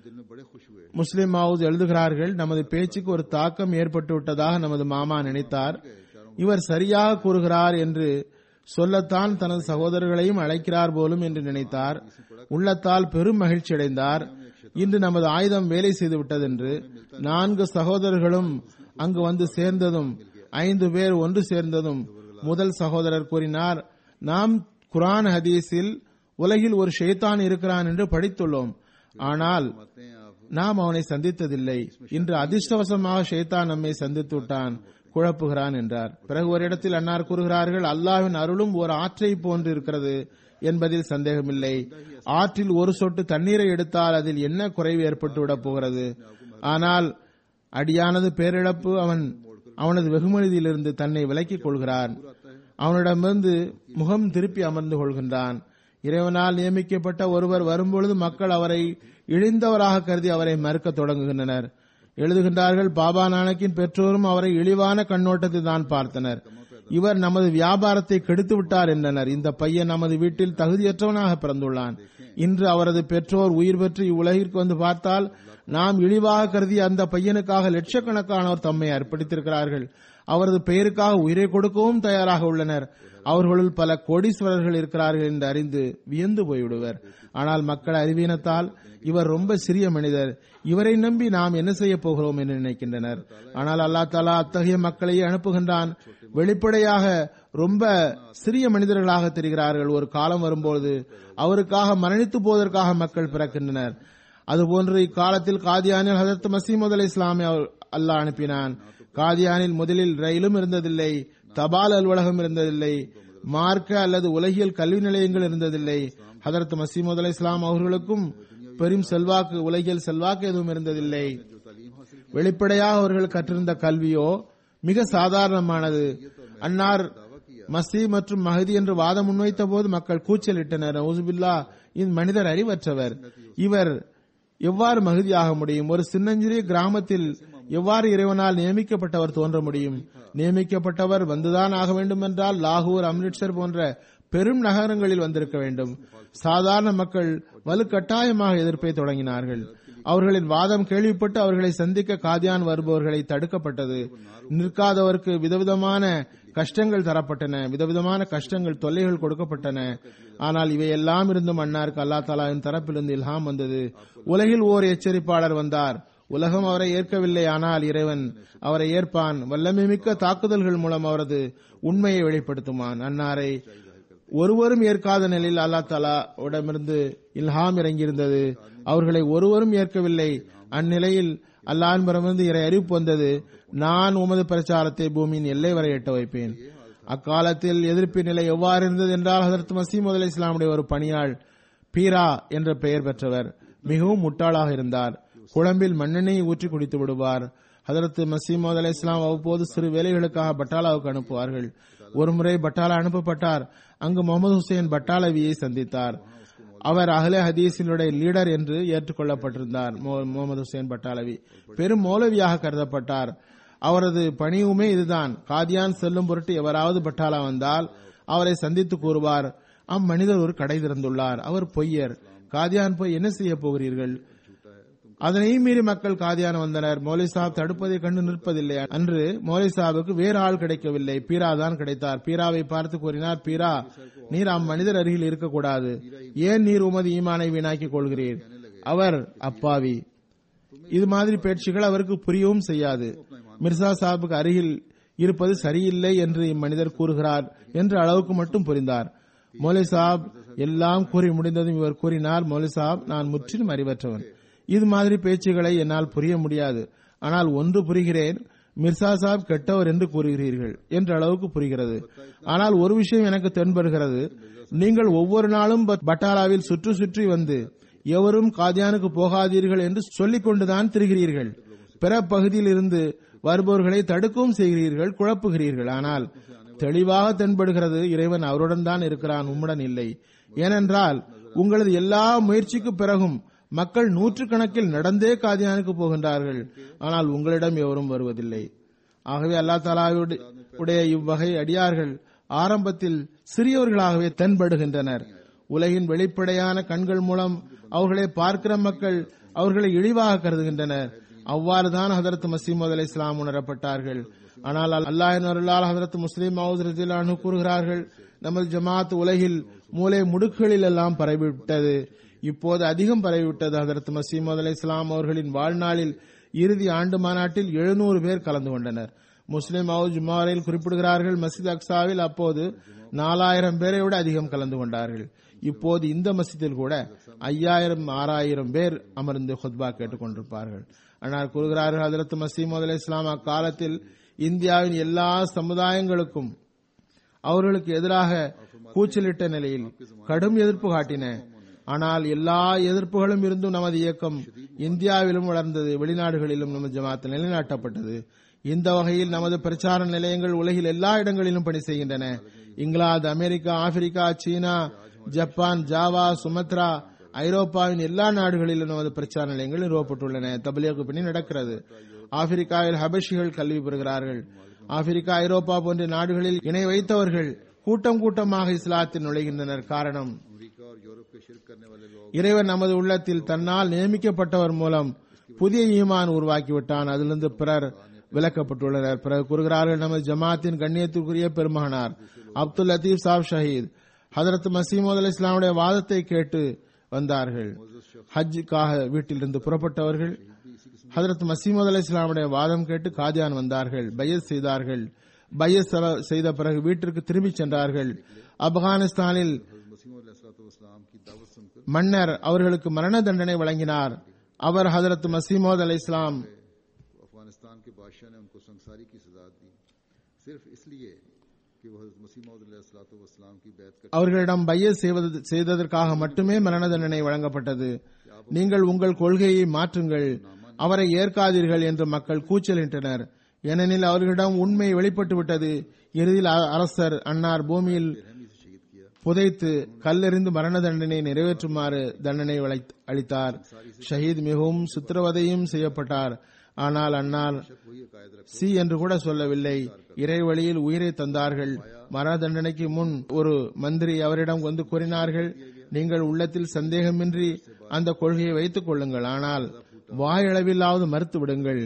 முஸ்லிம் மவுத் எழுதுகிறார்கள் நமது பேச்சுக்கு ஒரு தாக்கம் ஏற்பட்டு விட்டதாக நமது மாமா நினைத்தார் இவர் சரியாக கூறுகிறார் என்று சொல்லத்தான் தனது சகோதரர்களையும் அழைக்கிறார் போலும் என்று நினைத்தார் உள்ளத்தால் பெரும் மகிழ்ச்சி அடைந்தார் இன்று நமது ஆயுதம் வேலை செய்து விட்டதென்று நான்கு சகோதரர்களும் அங்கு வந்து சேர்ந்ததும் ஐந்து பேர் ஒன்று சேர்ந்ததும் முதல் சகோதரர் கூறினார் நாம் குரான் ஹதீஸில் உலகில் ஒரு ஷைத்தான் இருக்கிறான் என்று படித்துள்ளோம் ஆனால் நாம் அவனை சந்தித்ததில்லை இன்று அதிர்ஷ்டவசமாக ஷைத்தான் நம்மை சந்தித்து விட்டான் குழப்புகிறான் என்றார் பிறகு ஒரு இடத்தில் அன்னார் கூறுகிறார்கள் அல்லாஹ்வின் அருளும் ஒரு ஆற்றை போன்று இருக்கிறது என்பதில் சந்தேகமில்லை ஆற்றில் ஒரு சொட்டு தண்ணீரை எடுத்தால் அதில் என்ன குறைவு ஏற்பட்டு விடப் போகிறது ஆனால் அடியானது பேரிழப்பு அவன் அவனது வெகுமதியிலிருந்து தன்னை விலக்கிக் கொள்கிறான் அவனிடமிருந்து முகம் திருப்பி அமர்ந்து கொள்கின்றான் இறைவனால் நியமிக்கப்பட்ட ஒருவர் வரும்பொழுது மக்கள் அவரை இழிந்தவராக கருதி அவரை மறுக்க தொடங்குகின்றனர் எழுதுகின்றார்கள் பாபா நானக்கின் பெற்றோரும் அவரை இழிவான கண்ணோட்டத்தை தான் பார்த்தனர் இவர் நமது வியாபாரத்தை கெடுத்து விட்டார் என்றனர் இந்த பையன் நமது வீட்டில் தகுதியற்றவனாக பிறந்துள்ளான் இன்று அவரது பெற்றோர் உயிர் பெற்று இவ்வுலகிற்கு வந்து பார்த்தால் நாம் இழிவாக கருதி அந்த பையனுக்காக லட்சக்கணக்கானோர் தம்மை அர்ப்பணித்திருக்கிறார்கள் அவரது பெயருக்காக உயிரை கொடுக்கவும் தயாராக உள்ளனர் அவர்களுள் பல கோடீஸ்வரர்கள் இருக்கிறார்கள் என்று அறிந்து வியந்து போய்விடுவர் ஆனால் மக்கள் அறிவீனத்தால் இவர் ரொம்ப சிறிய மனிதர் இவரை நம்பி நாம் என்ன செய்ய போகிறோம் என்று நினைக்கின்றனர் ஆனால் அல்லா தாலா அத்தகைய மக்களையே அனுப்புகின்றான் வெளிப்படையாக ரொம்ப சிறிய மனிதர்களாக தெரிகிறார்கள் ஒரு காலம் வரும்போது அவருக்காக மரணித்து போவதற்காக மக்கள் பிறக்கின்றனர் அதுபோன்று இக்காலத்தில் காதியானில் ஹதரத் மசீமது அலி இஸ்லாமை அல்லாஹ் அனுப்பினான் காதியானில் முதலில் ரயிலும் இருந்ததில்லை தபால் அலுவலகம் இருந்ததில்லை மார்க்க அல்லது உலகியல் கல்வி நிலையங்கள் இருந்ததில்லை ஹதரத் மசீமது அலி இஸ்லாம் அவர்களுக்கும் பெரும் செல்வாக்கு உலகியல் செல்வாக்கு எதுவும் இருந்ததில்லை வெளிப்படையாக அவர்கள் கற்றிருந்த கல்வியோ மிக சாதாரணமானது அன்னார் மசி மற்றும் மஹதி என்று வாதம் முன்வைத்த போது மக்கள் கூச்சலிட்டனர் நவுசுபில்லா இந்த மனிதர் அறிவற்றவர் இவர் எவ்வாறு மகிழ்ச்சியாக முடியும் ஒரு சின்னஞ்சிறிய கிராமத்தில் எவ்வாறு இறைவனால் நியமிக்கப்பட்டவர் தோன்ற முடியும் நியமிக்கப்பட்டவர் வந்துதான் ஆக வேண்டும் என்றால் லாகூர் அம்ரிட்சர் போன்ற பெரும் நகரங்களில் வந்திருக்க வேண்டும் சாதாரண மக்கள் வலுக்கட்டாயமாக எதிர்ப்பை தொடங்கினார்கள் அவர்களின் வாதம் கேள்விப்பட்டு அவர்களை சந்திக்க காதியான் வருபவர்களை தடுக்கப்பட்டது நிற்காதவருக்கு விதவிதமான கஷ்டங்கள் தரப்பட்டன விதவிதமான கஷ்டங்கள் தொல்லைகள் கொடுக்கப்பட்டன ஆனால் இவையெல்லாம் இருந்தும் அன்னாருக்கு அல்லா தாலாவின் தரப்பிலிருந்து இல்ஹாம் வந்தது உலகில் ஓர் எச்சரிப்பாளர் வந்தார் உலகம் அவரை ஏற்கவில்லை ஆனால் இறைவன் அவரை ஏற்பான் வல்லமைமிக்க தாக்குதல்கள் மூலம் அவரது உண்மையை வெளிப்படுத்துமான் அன்னாரை ஒருவரும் ஏற்காத நிலையில் அல்லா தாலா உடமிருந்து இல்ஹாம் இறங்கியிருந்தது அவர்களை ஒருவரும் ஏற்கவில்லை அந்நிலையில் அல்லாஹிடமிருந்து இறை அறிவிப்பு வந்தது நான் உமது பிரச்சாரத்தை பூமியின் எல்லை வரை எட்ட வைப்பேன் அக்காலத்தில் எதிர்ப்பின் நிலை எவ்வாறு இருந்தது என்றால் ஹதரத் மசீம் முதல் இஸ்லாமுடைய ஒரு பணியாள் பீரா என்ற பெயர் பெற்றவர் மிகவும் முட்டாளாக இருந்தார் குழம்பில் மண்ணெண்ணெயை ஊற்றி குடித்து விடுவார் ஹதரத் மசீமது அலி இஸ்லாம் அவ்வப்போது சிறு வேலைகளுக்காக பட்டாலாவுக்கு அனுப்புவார்கள் ஒருமுறை பட்டாலா அனுப்பப்பட்டார் அங்கு முகமது ஹுசேன் பட்டாலவியை சந்தித்தார் அவர் அகலே ஹதீஸினுடைய லீடர் என்று ஏற்றுக்கொள்ளப்பட்டிருந்தார் முகமது ஹுசேன் பட்டாலவி பெரும் மௌலவியாக கருதப்பட்டார் அவரது பணியுமே இதுதான் காதியான் செல்லும் பொருட்டு எவராவது பட்டாலா வந்தால் அவரை சந்தித்து கூறுவார் அம்மனிதர் ஒரு கடை திறந்துள்ளார் அவர் பொய்யர் காதியான் போய் என்ன செய்ய போகிறீர்கள் அதனையும் மீறி மக்கள் காதியான வந்தனர் மௌலி சாப் தடுப்பதை கண்டு நிற்பதில்லை அன்று மௌலி சாபுக்கு வேறு ஆள் கிடைக்கவில்லை பீரா தான் கிடைத்தார் பீராவை பார்த்து கூறினார் பீரா நீர் அம்மனிதர் அருகில் இருக்கக்கூடாது ஏன் நீர் உமது ஈமானை வீணாக்கிக் கொள்கிறீர் அவர் அப்பாவி இது மாதிரி பேச்சுகள் அவருக்கு புரியவும் செய்யாது மிர்சா சாபுக்கு அருகில் இருப்பது சரியில்லை என்று இம்மனிதர் கூறுகிறார் என்ற அளவுக்கு மட்டும் புரிந்தார் மௌலி சாப் எல்லாம் கூறி முடிந்ததும் இவர் கூறினார் மௌலி சாப் நான் முற்றிலும் அறிவற்றவன் இது மாதிரி பேச்சுகளை என்னால் புரிய முடியாது ஆனால் ஒன்று புரிகிறேன் மிர்சா சாப் கெட்டவர் என்று கூறுகிறீர்கள் என்ற அளவுக்கு புரிகிறது ஆனால் ஒரு விஷயம் எனக்கு தென்படுகிறது நீங்கள் ஒவ்வொரு நாளும் பட்டாலாவில் சுற்றி சுற்றி வந்து எவரும் காதியானுக்கு போகாதீர்கள் என்று சொல்லிக் கொண்டுதான் திரிகிறீர்கள் பிற பகுதியில் இருந்து வருபவர்களை தடுக்கவும் செய்கிறீர்கள் குழப்புகிறீர்கள் ஆனால் தெளிவாக தென்படுகிறது இறைவன் அவருடன் தான் இருக்கிறான் உம்முடன் இல்லை ஏனென்றால் உங்களது எல்லா முயற்சிக்கு பிறகும் மக்கள் நூற்றுக்கணக்கில் நடந்தே காதியானுக்கு போகின்றார்கள் ஆனால் உங்களிடம் எவரும் வருவதில்லை ஆகவே அல்லா தாலாவுடைய இவ்வகை அடியார்கள் ஆரம்பத்தில் சிறியவர்களாகவே தென்படுகின்றனர் உலகின் வெளிப்படையான கண்கள் மூலம் அவர்களை பார்க்கிற மக்கள் அவர்களை இழிவாக கருதுகின்றனர் அவ்வாறுதான் ஹதரத் மசீமது அலி இஸ்லாம் உணரப்பட்டார்கள் ஆனால் அல்லாஹின் அருளால் ஹதரத் முஸ்லீம் மவுது கூறுகிறார்கள் நமது ஜமாத் உலகில் மூலை முடுக்குகளில் எல்லாம் பரவிவிட்டது இப்போது அதிகம் பரவிவிட்டது ஹதரத் மசீமது அலி இஸ்லாம் அவர்களின் வாழ்நாளில் இறுதி ஆண்டு மாநாட்டில் எழுநூறு பேர் கலந்து கொண்டனர் முஸ்லிம் மவுத் ஜுமாரில் குறிப்பிடுகிறார்கள் மஸ்ஜித் அக்சாவில் அப்போது நாலாயிரம் பேரை விட அதிகம் கலந்து கொண்டார்கள் இப்போது இந்த மஸ்ஜிதில் கூட ஐயாயிரம் ஆறாயிரம் பேர் அமர்ந்து ஹுத்பா கேட்டுக் கொண்டிருப்பார்கள் ஆனால் கூறுகிறார்கள் ஹதரத் மசீமது அலி இஸ்லாம் அக்காலத்தில் இந்தியாவின் எல்லா சமுதாயங்களுக்கும் அவர்களுக்கு எதிராக கூச்சலிட்ட நிலையில் கடும் எதிர்ப்பு காட்டின ஆனால் எல்லா எதிர்ப்புகளும் இருந்தும் நமது இயக்கம் இந்தியாவிலும் வளர்ந்தது வெளிநாடுகளிலும் நமது ஜமாத் நிலைநாட்டப்பட்டது இந்த வகையில் நமது பிரச்சார நிலையங்கள் உலகில் எல்லா இடங்களிலும் பணி செய்கின்றன இங்கிலாந்து அமெரிக்கா ஆப்பிரிக்கா சீனா ஜப்பான் ஜாவா சுமத்ரா ஐரோப்பாவின் எல்லா நாடுகளிலும் நமது பிரச்சார நிலையங்கள் நிறுவப்பட்டுள்ளன தபலியகு பணி நடக்கிறது ஆப்பிரிக்காவில் ஹபஷிகள் கல்வி பெறுகிறார்கள் ஆப்பிரிக்கா ஐரோப்பா போன்ற நாடுகளில் இணை வைத்தவர்கள் கூட்டம் கூட்டமாக இஸ்லாத்தில் நுழைகின்றனர் காரணம் अमेरिका और यूरोप के शिरक करने वाले लोग இறைவன் நமது உள்ளத்தில் தன்னால் நியமிக்கப்பட்டவர் மூலம் புதிய ஈமான் உருவாக்கிவிட்டான் அதிலிருந்து பிறர் விலக்கப்பட்டுள்ளனர் பிறகு கூறுகிறார்கள் நமது ஜமாத்தின் கண்ணியத்திற்குரிய பெருமகனார் அப்துல் லத்தீப் சாப் ஷஹீத் ஹதரத் மசீமது அலி இஸ்லாமுடைய வாதத்தை கேட்டு வந்தார்கள் ஹஜ்ஜுக்காக வீட்டிலிருந்து புறப்பட்டவர்கள் ஹதரத் மசீமது அலி இஸ்லாமுடைய வாதம் கேட்டு காதியான் வந்தார்கள் பையத் செய்தார்கள் பையத் செல- செய்த பிறகு வீட்டிற்கு திரும்பிச் சென்றார்கள் ஆப்கானிஸ்தானில் मसीम वसलाम की दावत सुनकर மன்னர் அவர்களுக்கு மரண தண்டனை வழங்கினார் அவர் ஹதரத் மசீமோத் அலை இஸ்லாம் अफगानिस्तान के बादशाह ने उनको संसारी की सजा दी सिर्फ इसलिए कि वह मसीम वसलाम की बैत कर அவர்களிடம் பைய செய்வது செய்ததற்காக மட்டுமே மரண தண்டனை வழங்கப்பட்டது நீங்கள் உங்கள் கொள்கையை மாற்றுங்கள் அவரை ஏற்காதீர்கள் என்று மக்கள் கூச்சலிட்டனர் ஏனெனில் அவர்களிடம் உண்மை வெளிப்பட்டு விட்டது இறுதியில் அ- அரசர் அன்னார் பூமியில் புதைத்து கல்லெறிந்து மரண தண்டனை நிறைவேற்றுமாறு தண்டனை வளை- அளித்தார் ஷஹீத் மிகவும் சித்திரவதையும் செய்யப்பட்டார் ஆனால் அன்னார் சி என்று கூட சொல்லவில்லை இறை வழியில் உயிரை தந்தார்கள் மரண தண்டனைக்கு முன் ஒரு மந்திரி அவரிடம் வந்து கூறினார்கள் நீங்கள் உள்ளத்தில் சந்தேகமின்றி அந்த கொள்கையை வைத்துக் கொள்ளுங்கள் ஆனால் வாயளவிலாவது மறுத்து விடுங்கள்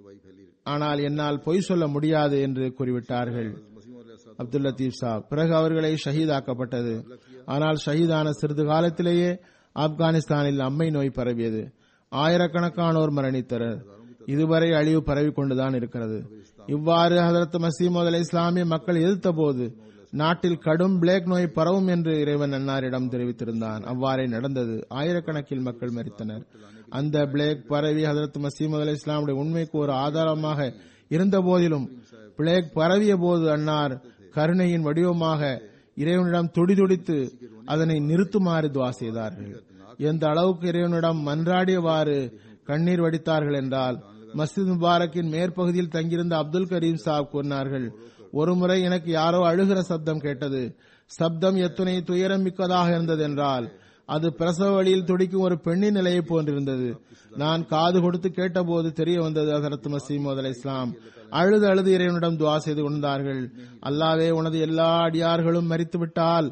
ஆனால் என்னால் பொய் சொல்ல முடியாது என்று கூறிவிட்டார்கள் அப்துல் லத்தீப் சாப் பிறகு அவர்களை ஷஹீதாக்கப்பட்டது ஆனால் ஷஹீதான சிறிது காலத்திலேயே ஆப்கானிஸ்தானில் அம்மை நோய் பரவியது ஆயிரக்கணக்கானோர் மரணித்தனர் இதுவரை அழிவு பரவிக் கொண்டுதான் இருக்கிறது இவ்வாறு ஹதரத் மசீமது அலை இஸ்லாமிய மக்கள் எதிர்த்த போது நாட்டில் கடும் பிளேக் நோய் பரவும் என்று இறைவன் அன்னாரிடம் தெரிவித்திருந்தான் அவ்வாறே நடந்தது ஆயிரக்கணக்கில் மக்கள் மரித்தனர் அந்த பிளேக் பரவி ஹதரத் மசீமது அலை இஸ்லாமுடைய உண்மைக்கு ஒரு ஆதாரமாக இருந்த போதிலும் பிளேக் பரவிய போது அன்னார் கருணையின் வடிவமாக இறைவனிடம் துடிதுடித்து அதனை நிறுத்துமாறு துவா செய்தார்கள் எந்த அளவுக்கு இறைவனிடம் மன்றாடியவாறு கண்ணீர் வடித்தார்கள் என்றால் மஸ்ஜித் முபாரக்கின் மேற்பகுதியில் தங்கியிருந்த அப்துல் கரீம் சாப் கூறினார்கள் ஒருமுறை எனக்கு யாரோ அழுகிற சப்தம் கேட்டது சப்தம் எத்தனை துயரம் மிக்கதாக இருந்தது என்றால் அது பிரசவ வழியில் துடிக்கும் ஒரு பெண்ணின் நிலையை போன்றிருந்தது நான் காது கொடுத்து கேட்டபோது தெரிய வந்தது ஹசரத் மசீமது அலை இஸ்லாம் அழுது அழுது இறைவனிடம் துவா செய்து கொண்டார்கள் அல்லாவே உனது எல்லா அடியார்களும் மறித்து விட்டால்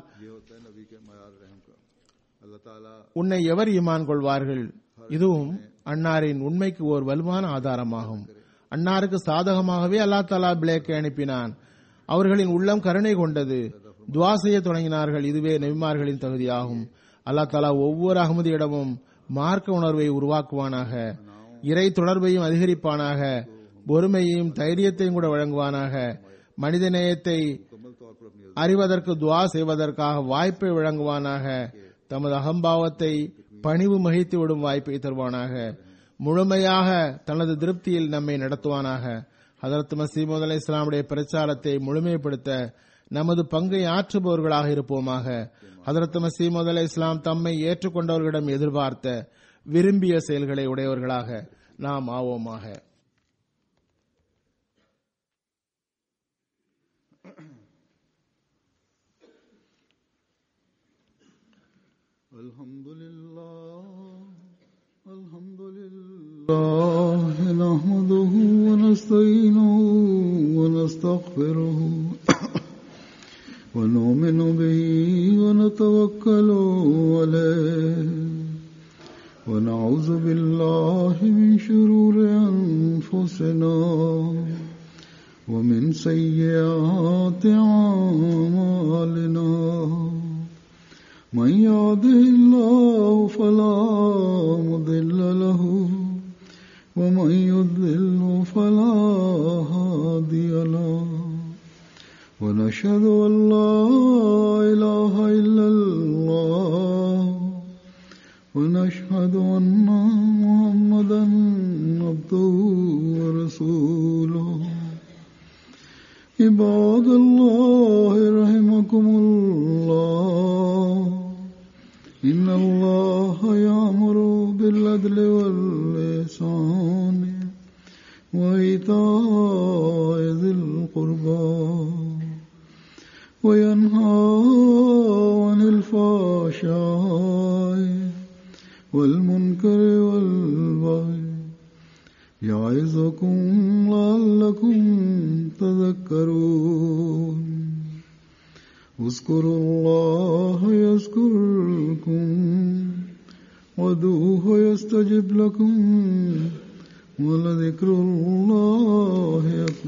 अल्लाह ताला உன்னை எவர் ஈமான் கொள்வார்கள் இதுவும் அன்னாரின் உண்மைக்கு ஓர் வலுவான ஆதாரமாகும் அன்னாருக்கு சாதகமாகவே அல்லாஹ் தாலா பிளேக்கை அனுப்பினான் அவர்களின் உள்ளம் கருணை கொண்டது துவா செய்ய தொடங்கினார்கள் இதுவே நபிமார்களின் தகுதியாகும் அல்லாஹ் தாலா ஒவ்வொரு அகமதியிடமும் மார்க்க உணர்வை உருவாக்குவானாக இறை தொடர்பையும் அதிகரிப்பானாக பொறுமையையும் தைரியத்தையும் கூட வழங்குவானாக மனித நேயத்தை அறிவதற்கு துவா செய்வதற்காக வாய்ப்பை வழங்குவானாக தமது அகம்பாவத்தை பணிவு மகிழ்த்து விடும் வாய்ப்பை தருவானாக முழுமையாக தனது திருப்தியில் நம்மை நடத்துவானாக ஹதரத் மசீமது அலை இஸ்லாமுடைய பிரச்சாரத்தை முழுமைப்படுத்த நமது பங்கை ஆற்றுபவர்களாக இருப்போமாக ஹதரத் மசீமது அலை இஸ்லாம் தம்மை ஏற்றுக்கொண்டவர்களிடம் எதிர்பார்த்த விரும்பிய செயல்களை உடையவர்களாக நாம் ஆவோமாக الحمد لله الحمد لله نحمده ونستعينه ونستغفره ونؤمن به ونتوكل عليه ونعوذ بالله من شرور أنفسنا ومن سيئات أعمالنا من يهده الله فلا مضل له ومن يضلل فلا هادي له ونشهد أن لا إله إلا الله ونشهد أن محمدا عبده ورسوله عباد الله رحمكم الله إن الله يأمر بالعدل والإحسان وإيتاء ذي القربى وينهى عن الفحشاء والمنكر والبغي يعظكم لعلكم تذكرون اذكروا الله يذكركم ودوه يستجب لكم ولذكر الله أكبر